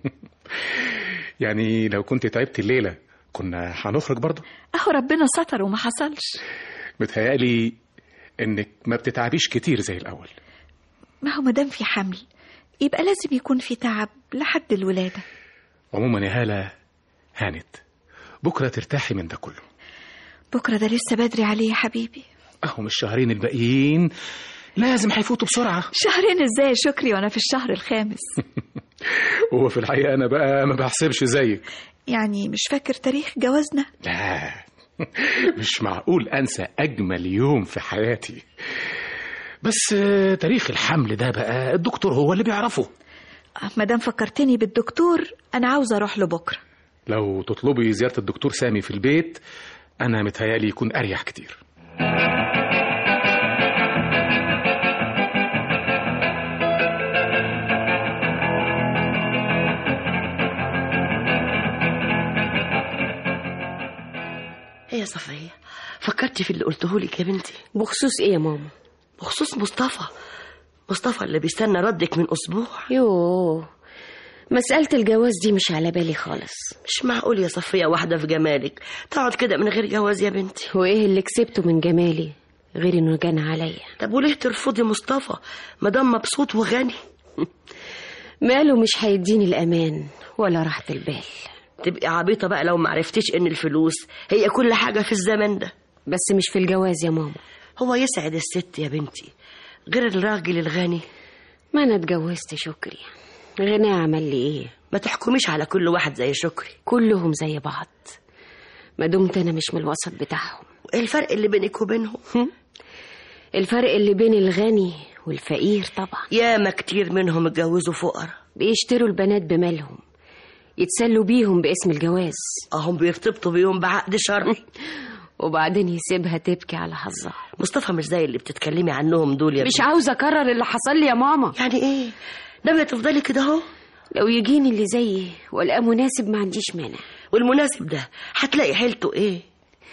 يعني لو كنت تعبت الليلة كنا هنخرج برضه أهو ربنا ستر وما حصلش متهيألي إنك ما بتتعبيش كتير زي الأول ما هو مادام في حمل يبقى لازم يكون في تعب لحد الولادة عموما يا هالة هانت بكرة ترتاحي من ده كله بكرة ده لسه بدري عليه يا حبيبي أهو مش الشهرين الباقيين لازم هيفوتوا بسرعة شهرين ازاي يا شكري وانا في الشهر الخامس هو في الحقيقة أنا بقى ما بحسبش زيك يعني مش فاكر تاريخ جوازنا لا مش معقول أنسى أجمل يوم في حياتي بس آه، تاريخ الحمل ده بقى الدكتور هو اللي بيعرفه مادام فكرتني بالدكتور انا عاوزه اروح له بكره لو تطلبي زيارة الدكتور سامي في البيت أنا متهيألي يكون أريح كتير ايه يا صفية فكرتي في اللي قلته لك يا بنتي بخصوص ايه يا ماما بخصوص مصطفى مصطفى اللي بيستنى ردك من اسبوع يوه مسألة الجواز دي مش على بالي خالص مش معقول يا صفية واحدة في جمالك تقعد كده من غير جواز يا بنتي وايه اللي كسبته من جمالي غير انه جان عليا طب وليه ترفضي مصطفى مادام مبسوط وغني ماله مش هيديني الامان ولا راحة البال تبقي عبيطة بقى لو معرفتيش ان الفلوس هي كل حاجة في الزمن ده بس مش في الجواز يا ماما هو يسعد الست يا بنتي غير الراجل الغني ما انا اتجوزت شكري غنى عمل لي ايه ما تحكميش على كل واحد زي شكري كلهم زي بعض ما دمت انا مش من الوسط بتاعهم ايه الفرق اللي بينك وبينهم الفرق اللي بين الغني والفقير طبعا ياما كتير منهم اتجوزوا فقراء بيشتروا البنات بمالهم يتسلوا بيهم باسم الجواز اهم بيرتبطوا بيهم بعقد شرعي وبعدين يسيبها تبكي على حظها مصطفى مش زي اللي بتتكلمي عنهم دول يا مش بنتي. عاوزة أكرر اللي حصل لي يا ماما يعني ايه ناوية تفضلي كده اهو لو يجيني اللي زيي والقى مناسب ما عنديش مانع والمناسب ده هتلاقي حيلته ايه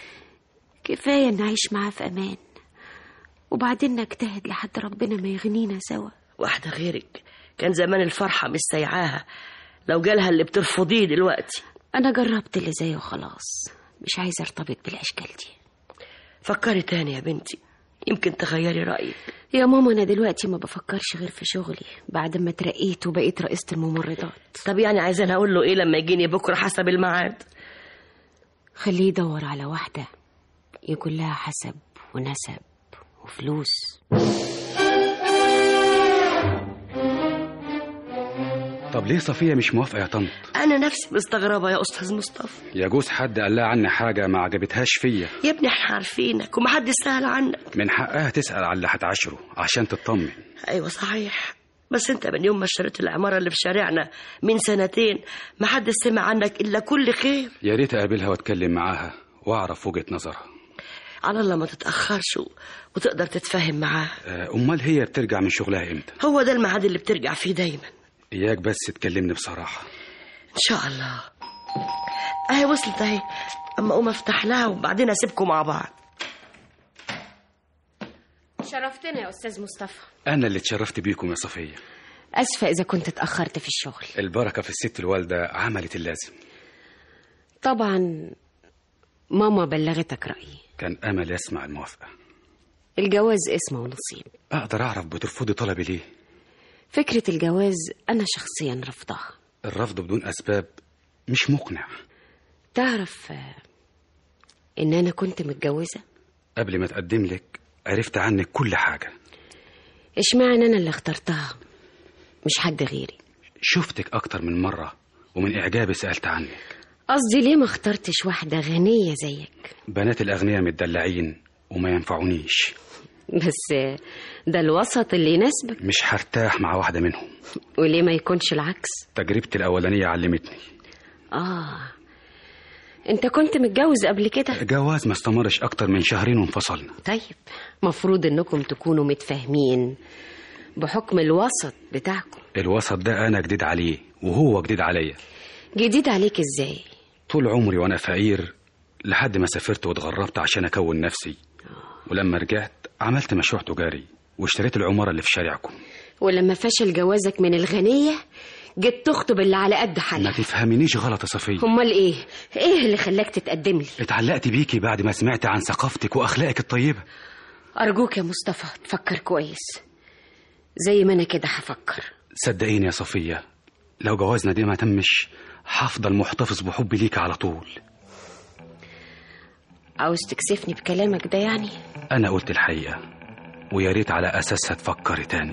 كفاية نعيش معاه في أمان وبعدين نجتهد لحد ربنا ما يغنينا سوا واحدة غيرك كان زمان الفرحة مش سايعاها لو جالها اللي بترفضيه دلوقتي أنا جربت اللي زيه وخلاص مش عايزة ارتبط بالأشكال دي فكري تاني يا بنتي يمكن تغيري رأيك يا ماما أنا دلوقتي ما بفكرش غير في شغلي بعد ما اترقيت وبقيت رئيسة الممرضات طب يعني عايزين اقول له ايه لما يجيني بكره حسب الميعاد خليه يدور على واحدة يكون لها حسب ونسب وفلوس طب ليه صفية مش موافقة يا طنط انا نفسي مستغربة يا استاذ مصطفى يجوز حد قال لها عني حاجة ما عجبتهاش فيا يا ابني احنا عارفينك ومحدش سأل عنك من حقها تسأل على اللي هتعاشره عشان تطمن ايوه صحيح بس انت من يوم ما اشتريت العمارة اللي في شارعنا من سنتين محدش سمع عنك الا كل خير يا ريت اقابلها واتكلم معاها واعرف وجهة نظرها على الله ما تتأخرش و- وتقدر تتفاهم معاها آه، امال هي بترجع من شغلها امتى هو ده الميعاد اللي بترجع فيه دايما اياك بس تكلمني بصراحة ان شاء الله اهي وصلت اهي اما اقوم افتح لها وبعدين اسيبكم مع بعض شرفتنا يا أستاذ مصطفى انا اللي اتشرفت بيكم يا صفية أسفة إذا كنت اتأخرت في الشغل البركة في الست الوالدة عملت اللازم طبعا ماما بلغتك رأيي كان امل يسمع الموافقة الجواز اسمه ونصيب اقدر اعرف بترفضي طلبي ليه فكرة الجواز أنا شخصيا رفضها الرفض بدون اسباب مش مقنع تعرف آه، إن أنا كنت متجوزة قبل ما اتقدم لك عرفت عنك كل حاجة اشمعنى أنا اللي اخترتها مش حد غيري شفتك اكتر من مرة ومن اعجابي سألت عنك قصدي ليه ما اخترتش واحدة غنية زيك بنات الاغنياء متدلعين وما ينفعونيش بس آه، ده الوسط اللي يناسبك مش هرتاح مع واحدة منهم وليه ما يكونش العكس تجربتي الأولانية علمتني اه انت كنت متجوز قبل كده جواز ما استمرش أكتر من شهرين وانفصلنا طيب مفروض انكم تكونوا متفاهمين بحكم الوسط بتاعكم الوسط ده أنا جديد عليه وهو جديد عليا جديد عليك ازاي طول عمري وأنا فقير لحد ما سافرت واتغربت عشان أكون نفسي ولما رجعت عملت مشروع تجاري واشتريت العمارة اللي في شارعكم ولما فشل جوازك من الغنية جيت تخطب اللي على قد ما حالها تفهمنيش غلط يا صفية امال ايه ايه اللي خلاك تتقدم لي اتعلقت بيكي بعد ما سمعت عن ثقافتك وأخلاقك الطيبة ارجوك يا مصطفى تفكر كويس زي ما انا كده هفكر صدقيني يا صفية لو جوازنا ده ما تمش هفضل محتفظ بحبي ليك على طول عاوز تكسفني بكلامك ده يعني أنا قلت الحقيقة ويا ريت على أساسها تفكري تاني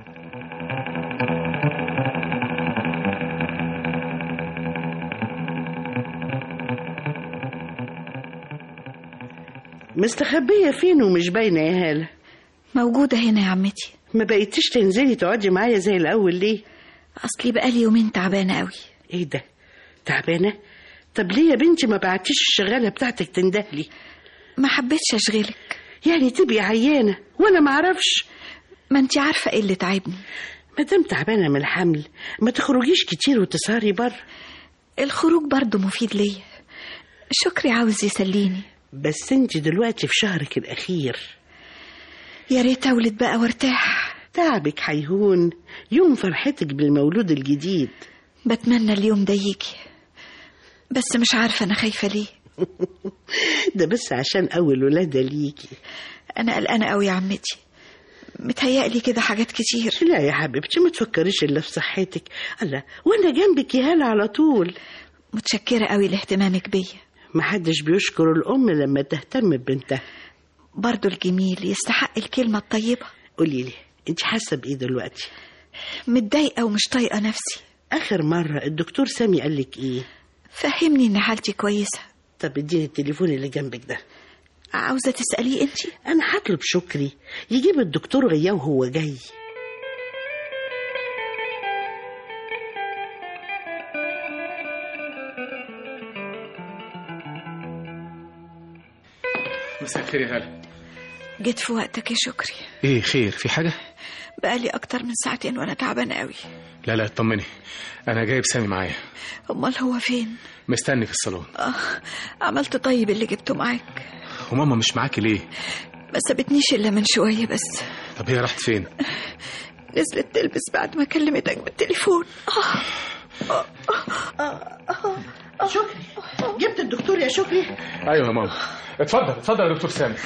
مستخبية فين ومش باينة يا هالة موجودة هنا يا عمتي ما بقيتيش تنزلي تقعدي معايا زي الأول ليه أصلي بقالي يومين تعبانة قوي ايه ده تعبانة طب ليه يا بنتي ما بعتيش الشغالة بتاعتك تندهلي ما حبيتش أشغلك يعني تبقي عيانة وأنا ما أعرفش ما انتي عارفة ايه اللي تعبني ما دام تعبانة من الحمل ما تخرجيش كتير وتسهري بره الخروج برضه مفيد ليا شكري عاوز يسليني بس انت دلوقتي في شهرك الأخير يا ريت أولد بقى وارتاح تعبك هيهون يوم فرحتك بالمولود الجديد بتمنى اليوم ده يجي بس مش عارفة أنا خايفة ليه ده بس عشان أول ولادة ليكي أنا قلقانة قوي يا عمتي متهيألي كده حاجات كتير لا يا حبيبتي ما تفكريش إلا في صحتك الله وأنا جنبك يا هالة على طول متشكرة قوي لاهتمامك بيا محدش بيشكر الأم لما تهتم ببنتها برضه الجميل يستحق الكلمة الطيبة قولي لي انت حاسة بإيه دلوقتي متضايقة ومش طايقة نفسي آخر مرة الدكتور سامي قالك إيه فهمني إن حالتي كويسة طب اديني التليفون اللي جنبك ده عاوزة تسأليه انتي أنا هطلب شكري يجيب الدكتور غياه وهو جاي مساء الخير يا هلا جيت في وقتك يا شكري ايه خير في حاجة؟ بقالي أكتر من ساعتين وأنا تعبانة قوي لا لا اطمني انا جايب سامي معايا أمال هو فين؟ مستني في الصالون آه عملت طيب اللي جبته معاك وماما مش معاكي ليه؟ ما سابتنيش إلا من شوية بس طب هي راحت فين؟ نزلت تلبس بعد ما كلمتك بالتليفون آه. شكري جبت الدكتور يا شكري ايوه يا ماما اتفضل اتفضل يا دكتور سامي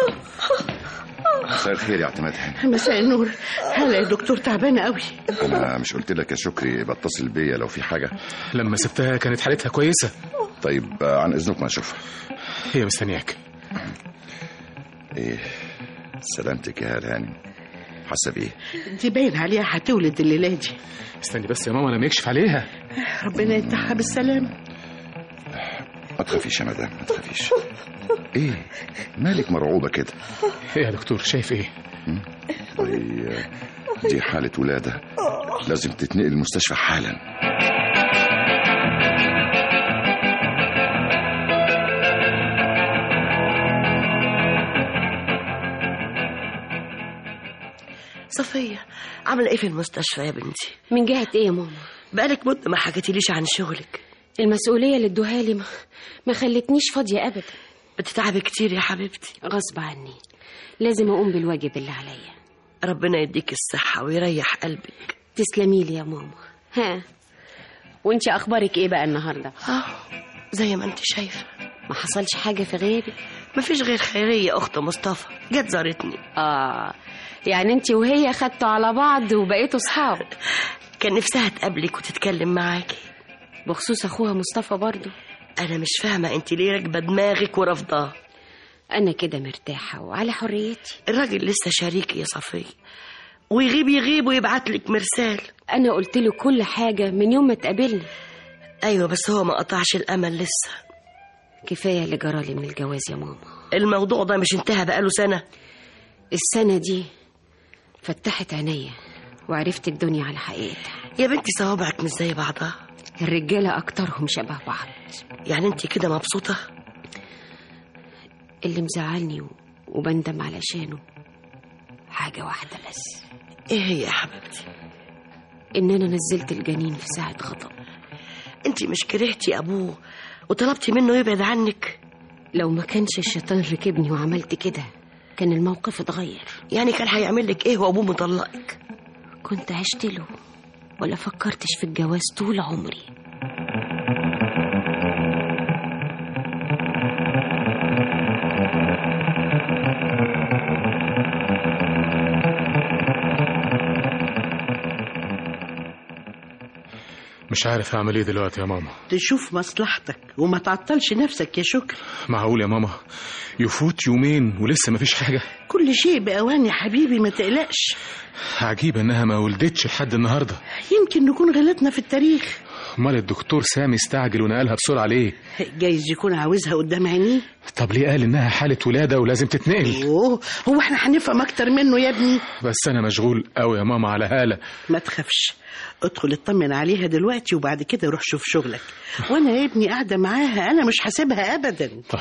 مساء الخير يا اعتماد هاني مساء النور هلا يا دكتور تعبانة قوي انا مش قلت لك يا شكري بتصل بيا لو في حاجه لما سبتها كانت حالتها كويسة طيب آه، عن اذنك ما اشوفها هي مستنياك ايه سلامتك يا هلا هاني حاسه بايه دي باين عليها هتولد الليلة دي استني بس يا ماما لما يكشف عليها ربنا يفتحها بالسلامة ما تخافيش يا مدام ما تخافيش ايه مالك مرعوبه كده ايه يا دكتور شايف ايه؟ دي دي حاله ولاده لازم تتنقل المستشفى حالا صفية عاملة ايه في المستشفى يا بنتي من جهة ايه يا ماما بقالك مدة ما حكيتليش عن شغلك المسؤولية اللي ادوها لي ما, ما خلتنيش فاضية ابدا بتتعبي كتير يا حبيبتي غصب عني لازم اقوم بالواجب اللي عليا ربنا يديك الصحة ويريح قلبك تسلمي لي يا ماما ها وانت اخبارك ايه بقى النهارده اه زي ما انت شايفة ما حصلش حاجه في غيابي مفيش غير خيرية أخت مصطفى جت زارتني اه يعني انت وهي خدتوا على بعض وبقيتوا صحاب كان نفسها تقابلك وتتكلم معاكي بخصوص اخوها مصطفى برضو أنا مش فاهمة أنت ليه راكبة دماغك ورافضاه انا كده مرتاحه وعلى حريتي الراجل لسه شريكي يا صفية ويغيب يغيب ويبعت لك مرسال انا قلت له كل حاجه من يوم ما اتقابلنا أيوة بس هو ما قطعش الأمل لسه كفايه اللي جرالي من الجواز يا ماما الموضوع ده مش انتهى بقاله سنة السنه دي فتحت عينيا وعرفت الدنيا على حقيقتها يا بنتي صوابعك مش زي بعضها الرجالة أكترهم شبه بعض يعني انت كده مبسوطة اللي مزعلني و- وبندم علشانه حاجة واحدة بس ايه هي يا حبيبتي إن أنا نزلت الجنين في ساعة غضب انت مش كرهتي ابوه وطلبتي منه يبعد عنك لو ما كانش الشيطان ركبني وعملت كده كان الموقف اتغير يعني كان هيعمل لك ايه وابوه مطلقك كنت عشت له ولا فكرتش في الجواز طول عمري مش عارف اعمل ايه دلوقتي يا ماما تشوف مصلحتك وما تعطلش نفسك يا شكر معقول يا ماما يفوت يومين ولسه مفيش حاجة كل شيء بأوان يا حبيبي ما تقلقش عجيب انها ما ولدتش لحد النهارده يمكن نكون غلطنا في التاريخ امال الدكتور سامي استعجل ونقلها بسرعه ليه جايز يكون عاوزها قدام عينيه طب ليه قال انها حاله ولاده ولازم تتنقل اوه هو احنا هنفهم اكتر منه يا ابني بس انا مشغول قوي يا ماما على هاله ما تخافش ادخل اطمن عليها دلوقتي وبعد كده روح شوف شغلك وانا يا ابني قاعده معاها انا مش هسيبها ابدا طيب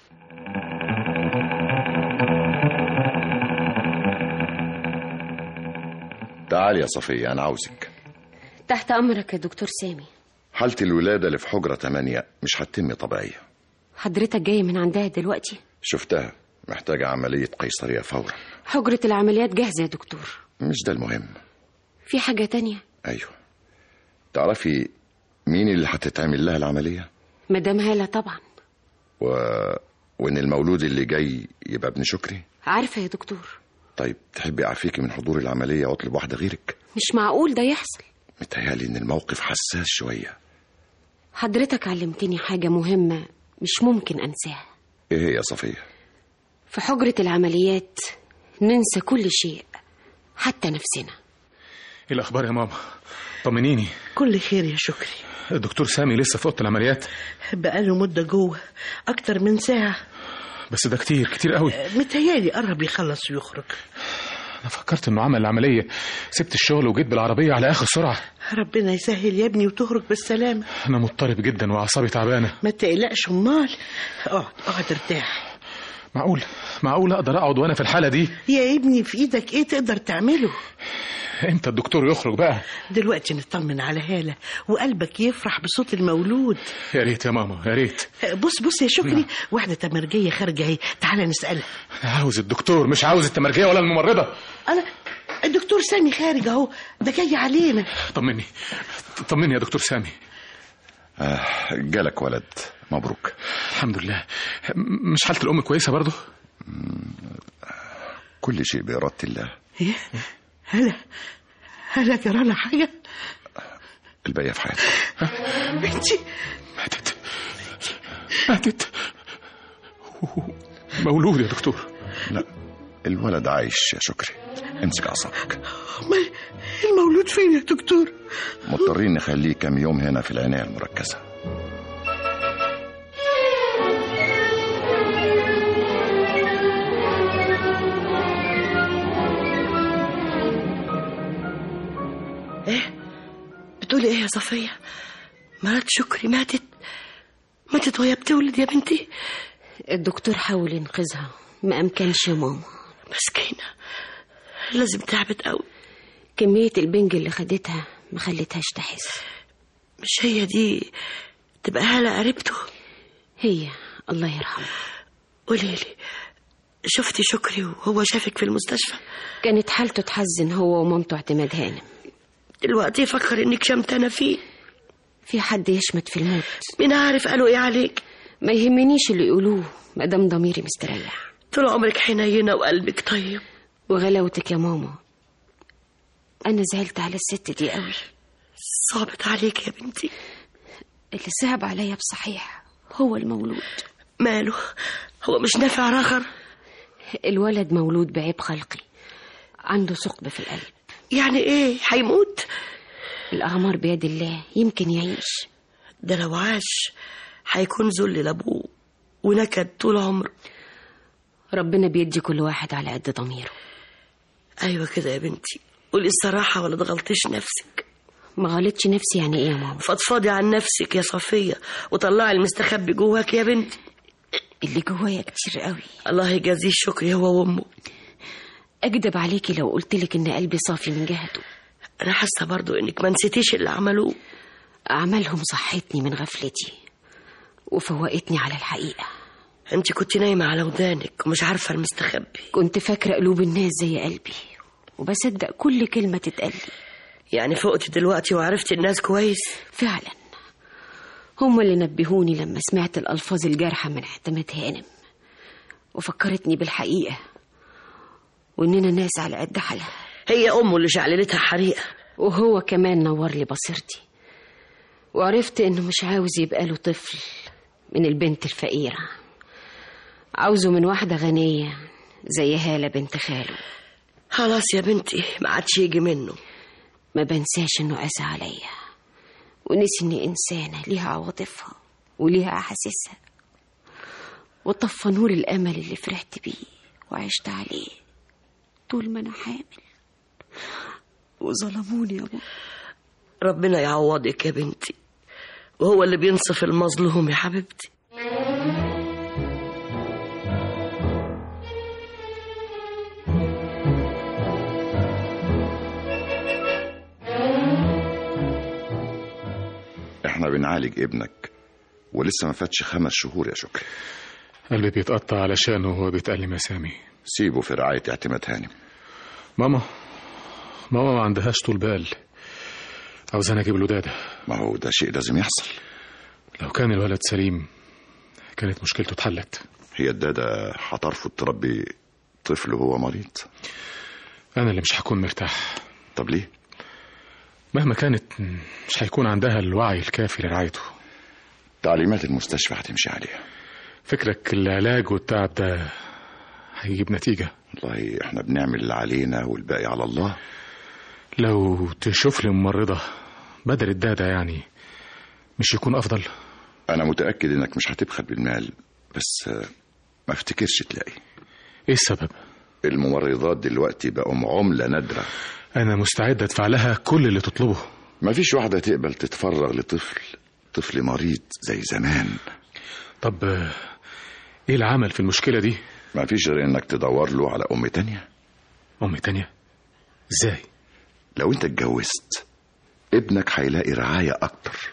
تعالي يا صفية أنا عاوزك تحت أمرك يا دكتور سامي حالة الولادة اللي في حجرة 8 مش هتتم طبيعية حضرتك جاي من عندها دلوقتي شفتها محتاجة عملية قيصرية فورا حجرة العمليات جاهزة يا دكتور مش ده المهم في حاجة تانية أيوه تعرفي مين اللي هتتعمل لها العملية مدام هالة طبعا و... وإن المولود اللي جاي يبقى ابن شكري عارفة يا دكتور طيب تحبي أعفيكي من حضور العملية وأطلب واحدة غيرك مش معقول ده يحصل متهيألي إن الموقف حساس شوية حضرتك علمتني حاجة مهمة مش ممكن أنساها إيه هي يا صفية في حجرة العمليات ننسى كل شيء حتى نفسنا ايه الاخبار يا ماما طمنيني كل خير يا شكري الدكتور سامي لسه في اوضه العمليات بقاله مده جوه اكتر من ساعه بس ده كتير كتير قوي متهيألي قرب يخلص ويخرج انا فكرت انه عمل العمليه سبت الشغل وجيت بالعربيه على اخر سرعه ربنا يسهل يا ابني وتخرج بالسلامه انا مضطرب جدا واعصابي تعبانه ما تقلقش امال اقعد اقعد ارتاح معقول معقول اقدر اقعد وانا في الحاله دي يا ابني في ايدك ايه تقدر تعمله امتى الدكتور يخرج بقى دلوقتي نطمن على هالة وقلبك يفرح بصوت المولود يا ريت يا ماما يا ريت بص بص يا شكري واحدة تمرجية خارجة اهي تعالى نسألها انا عاوز الدكتور مش عاوز التمرجيه ولا الممرضه أنا الدكتور سامي خارج اهو ده جاي علينا طمني طمني يا دكتور سامي آه جالك ولد مبروك الحمد لله م- مش حاله الام كويسه برضه كل شيء بإرادة الله ايه هلا هلا جرى لها حاجة الباقية في حياتك بنتي ماتت ماتت مولود يا دكتور لا الولد عايش يا شكري امسك أعصابك امال المولود فين يا دكتور مضطرين نخليه كام يوم هنا في العناية المركزة ايه بتقولي ايه يا صفية مرات شكري ماتت ماتت وهي بتولد يا بنتي الدكتور حاول ينقذها ما أمكنش يا ماما مسكينة لازم تعبت قوي كمية البنج اللي خدتها ما خلتهاش تحس مش هي دي تبقى هالة قريبته هي الله يرحمها قولي لي شفتي شكري وهو شافك في المستشفى كانت حالته تحزن هو ومامته اعتماد هانم دلوقتي يفكر انك شمتانة فيه في حد يشمت في الموت مين عارف قالوا ايه عليك ما يهمنيش اللي يقولوه مادام ضميري مستريح طول عمرك حنينة وقلبك طيب وغلاوتك يا ماما أنا زعلت على الست دي قوي صعبت عليك يا بنتي اللي صعب عليا بصحيح هو المولود ماله هو مش نافع راخر الولد مولود بعيب خلقي عنده ثقب في القلب يعني ايه هيموت الأعمار بيد الله يمكن يعيش ده لو عاش هيكون ذل لابوه ونكد طول عمره ربنا بيدي كل واحد على قد ضميره ايوه كده يا بنتي قولي الصراحة ولا تغلطيش نفسك ما غلطش نفسي يعني ايه يا ماما فضفضي عن نفسك يا صفية وطلعي المستخبي جواك يا بنتي اللي جوايا كتير قوي الله يجازيه الشكر هو وامه اكدب عليكي لو قلت لك ان قلبي صافي من جهته انا حاسه برضو انك ما نسيتيش اللي عملوه اعمالهم صحتني من غفلتي وفوقتني على الحقيقه انت كنت نايمه على ودانك ومش عارفه المستخبي كنت فاكره قلوب الناس زي قلبي وبصدق كل كلمه تتقال لي يعني فقتي دلوقتي وعرفتي الناس كويس فعلا هم اللي نبهوني لما سمعت الألفاظ الجارحة من اعتماد هانم وفكرتني بالحقيقة وإننا ناس على قد حالها هي امه اللي شعللتها حريقه وهو كمان نور لي بصيرتي وعرفت إنه مش عاوز يبقى له طفل من البنت الفقيرة عاوزه من واحدة غنية زي هالة بنت خاله خلاص يا بنتي ما عادش يجي منه ما بنساش إنه قاسى عليا ونسي إني إنسانة ليها عواطفها وليها أحاسيسها وطفى نور الأمل اللي فرحت بيه وعشت عليه طول ما أنا حامل وظلموني يا بابا ربنا يعوضك يا بنتي وهو اللي بينصف المظلوم يا حبيبتي احنا بنعالج ابنك ولسه ما فاتش خمس شهور يا شكري قلبي بيتقطع علشانه وهو بيتألم يا سامي سيبه في رعاية اعتماد هانم ماما ماما ما عندهاش طول بال عاوزاني اجيب له داده ما هو ده شيء لازم يحصل لو كان الولد سليم كانت مشكلته اتحلت هي الدادة هترفض تربي طفل وهو مريض انا اللي مش هكون مرتاح طب ليه مهما كانت مش هيكون عندها الوعي الكافي لرعايته تعليمات المستشفى هتمشي عليها فكرك العلاج والتعب ده هيجيب نتيجة والله احنا بنعمل اللي علينا والباقي على الله لو تشوف لي ممرضة بدل الدادة يعني مش يكون أفضل انا متأكد انك مش هتبخل بالمال بس آه، ما افتكرش تلاقي إيه السبب؟ الممرضات دلوقتي بقوا عملة نادرة أنا مستعد أدفع لها كل اللي تطلبه ما فيش واحدة تقبل تتفرغ لطفل طفل مريض زي زمان طب آه، إيه العمل في المشكلة دي؟ ما فيش غير انك تدور له على ام تانية أم تانية؟ إزاي؟ لو انت اتجوزت ابنك هيلاقي رعاية اكتر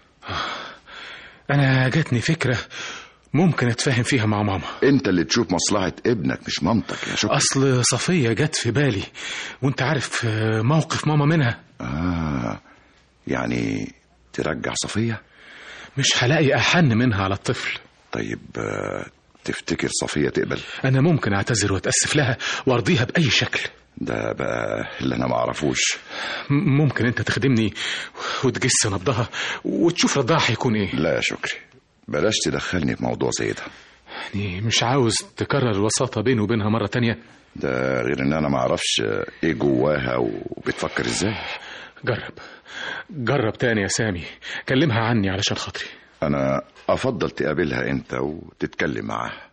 أنا جاتني فكرة ممكن أتفاهم فيها مع ماما انت اللي تشوف مصلحة ابنك مش مامتك يا شكري أصل صفية جت في بالي وأنت عارف آه، موقف ماما منها آه يعني ترجع صفية مش هلاقي أحن منها على الطفل طيب آه تفتكر صفية تقبل أنا ممكن أعتذر وأتأسف لها وأرضيها بأي شكل ده بقى اللي انا ما اعرفوش م- ممكن أنت تخدمني وتجس نبضها وتشوف ردها هيكون إيه لا يا شكري بلاش تدخلني في موضوع زي ده يعني مش عاوز تكرر الوساطة بيني وبينها مرة تانية ده غير ان انا ما اعرفش آه، ايه جواها وبتفكر ازاي جرب جرب تاني يا سامي كلمها عني علشان خاطري انا افضل تقابلها انت وتتكلم معاها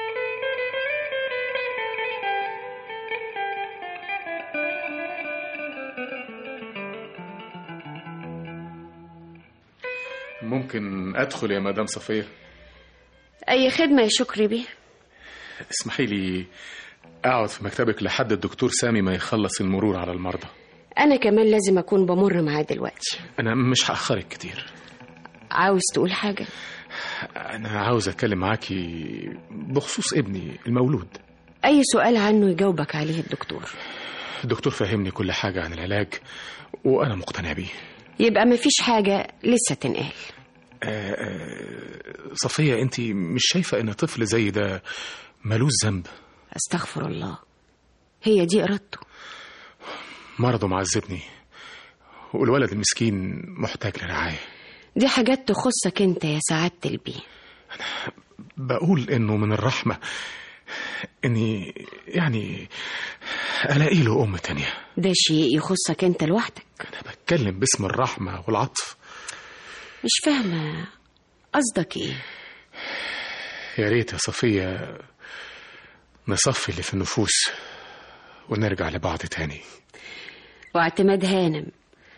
ممكن أدخل يا مدام صفية أي خدمة يا شكري بيه اسمحي لي أقعد في مكتبك لحد الدكتور سامي ما يخلص المرور على المرضى أنا كمان لازم أكون بمر معاه دلوقتي أنا مش هأخرك كتير عاوز تقول حاجة أنا عاوز أتكلم معاكي بخصوص ابني المولود أي سؤال عنه يجاوبك عليه الدكتور الدكتور فهمني كل حاجة عن العلاج وأنا مقتنع بيه يبقى مفيش حاجة لسه تنقال آه، آه، صفية أنت مش شايفة إن طفل زي ده ملوش ذنب استغفر الله هي دي إرادته مرضه معذبني والولد المسكين محتاج لرعاية دي حاجات تخصك انت يا سعادة البيه بقول إنه من الرحمة إني يعني ألاقي له أم تانية ده شيء يخصك انت لوحدك أنا بتكلم باسم الرحمة والعطف مش فاهمة قصدك ايه يا ريت يا صفية نصفي اللي في النفوس ونرجع لبعض تاني واعتماد هانم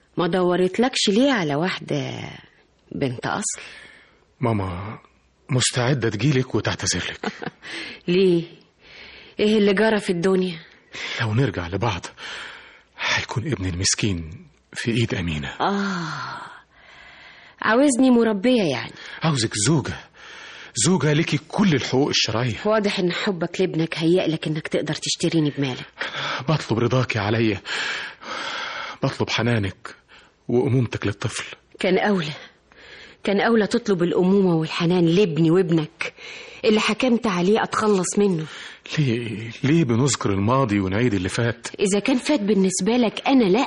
ما دورتلكش ليه على واحدة بنت أصل ماما مستعدة تجيلك وتعتذر لك ليه ايه اللي جرى في الدنيا لو نرجع لبعض هيكون ابن المسكين في ايد امينه آه عاوزني مربية يعني عاوزك زوجه زوجه لك كل الحقوق الشرعيه واضح ان حبك لابنك هيألك انك تقدر تشتريني بمالك بطلب رضاك عليا بطلب حنانك وامومتك للطفل كان أولى كان أولى تطلب الأمومة والحنان لابني وابنك اللي حكمت عليه أتخلص منه ليه ليه بنذكر الماضي ونعيد اللي فات إذا كان فات بالنسبة لك أنا لأ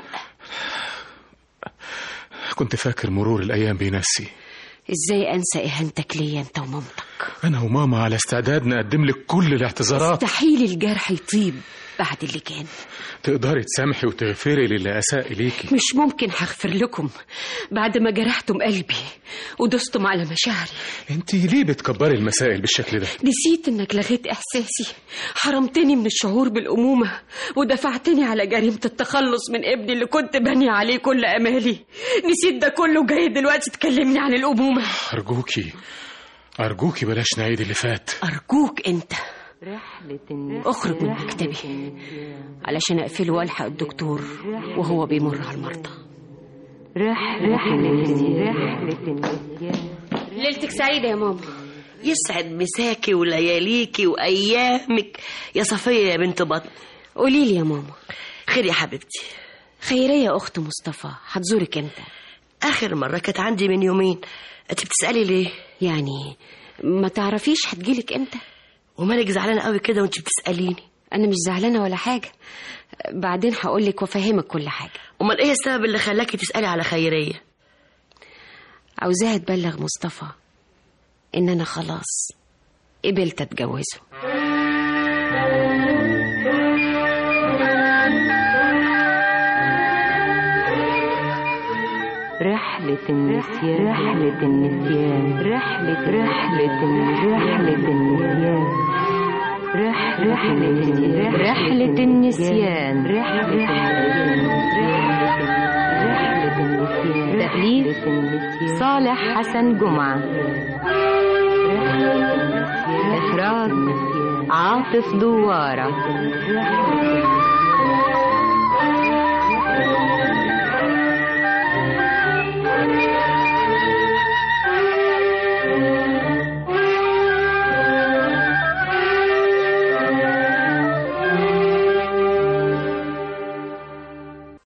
كنت فاكر مرور الايام بينسي إزاي أنسى إهانتك ليا أنت ومامتك انا وماما على استعداد نقدم لك كل الاعتذارات مستحيل الجرح يطيب بعد اللي كان تقدري تسامحي وتغفري للي اساء اليكي مش ممكن هغفر لكم بعد ما جرحتم قلبي ودستم على مشاعري انت ليه بتكبري المسائل بالشكل ده نسيت انك لغيت احساسي حرمتني من الشعور بالامومه ودفعتني على جريمه التخلص من ابني اللي كنت بني عليه كل امالي نسيت ده كله جاي دلوقتي تكلمني عن الامومه ارجوكي ارجوكي بلاش نعيد اللي فات ارجوك انت رحلة النسيان اخرج من مكتبي علشان اقفله والحق الدكتور وهو بيمر على المرضى رحلة النسيان رحلة النسيان ليلتك سعيده يا ماما يسعد مساكي ولياليكي وايامك يا صفيه يا بنت بطن قولي لي يا ماما خير يا حبيبتي خيريه اخت مصطفى هتزورك امتى اخر مره كانت عندي من يومين انت بتسالي ليه يعني ما تعرفيش هتجيلك امتى ومالك زعلانه قوي كده وانت بتساليني انا مش زعلانه ولا حاجه بعدين هقولك وافهمك كل حاجه امال ايه السبب اللي خلاكي تسالي على خيريه عاوزاها تبلغ مصطفى ان انا خلاص قبلت اتجوزه رحلة النسيان رحلة النسيان رحلة رحلة رحلة النسيان رحلة النسيان رحلة النسيان رحلة النسيان تأليف صالح حسن جمعة إخراج عاطف دوارة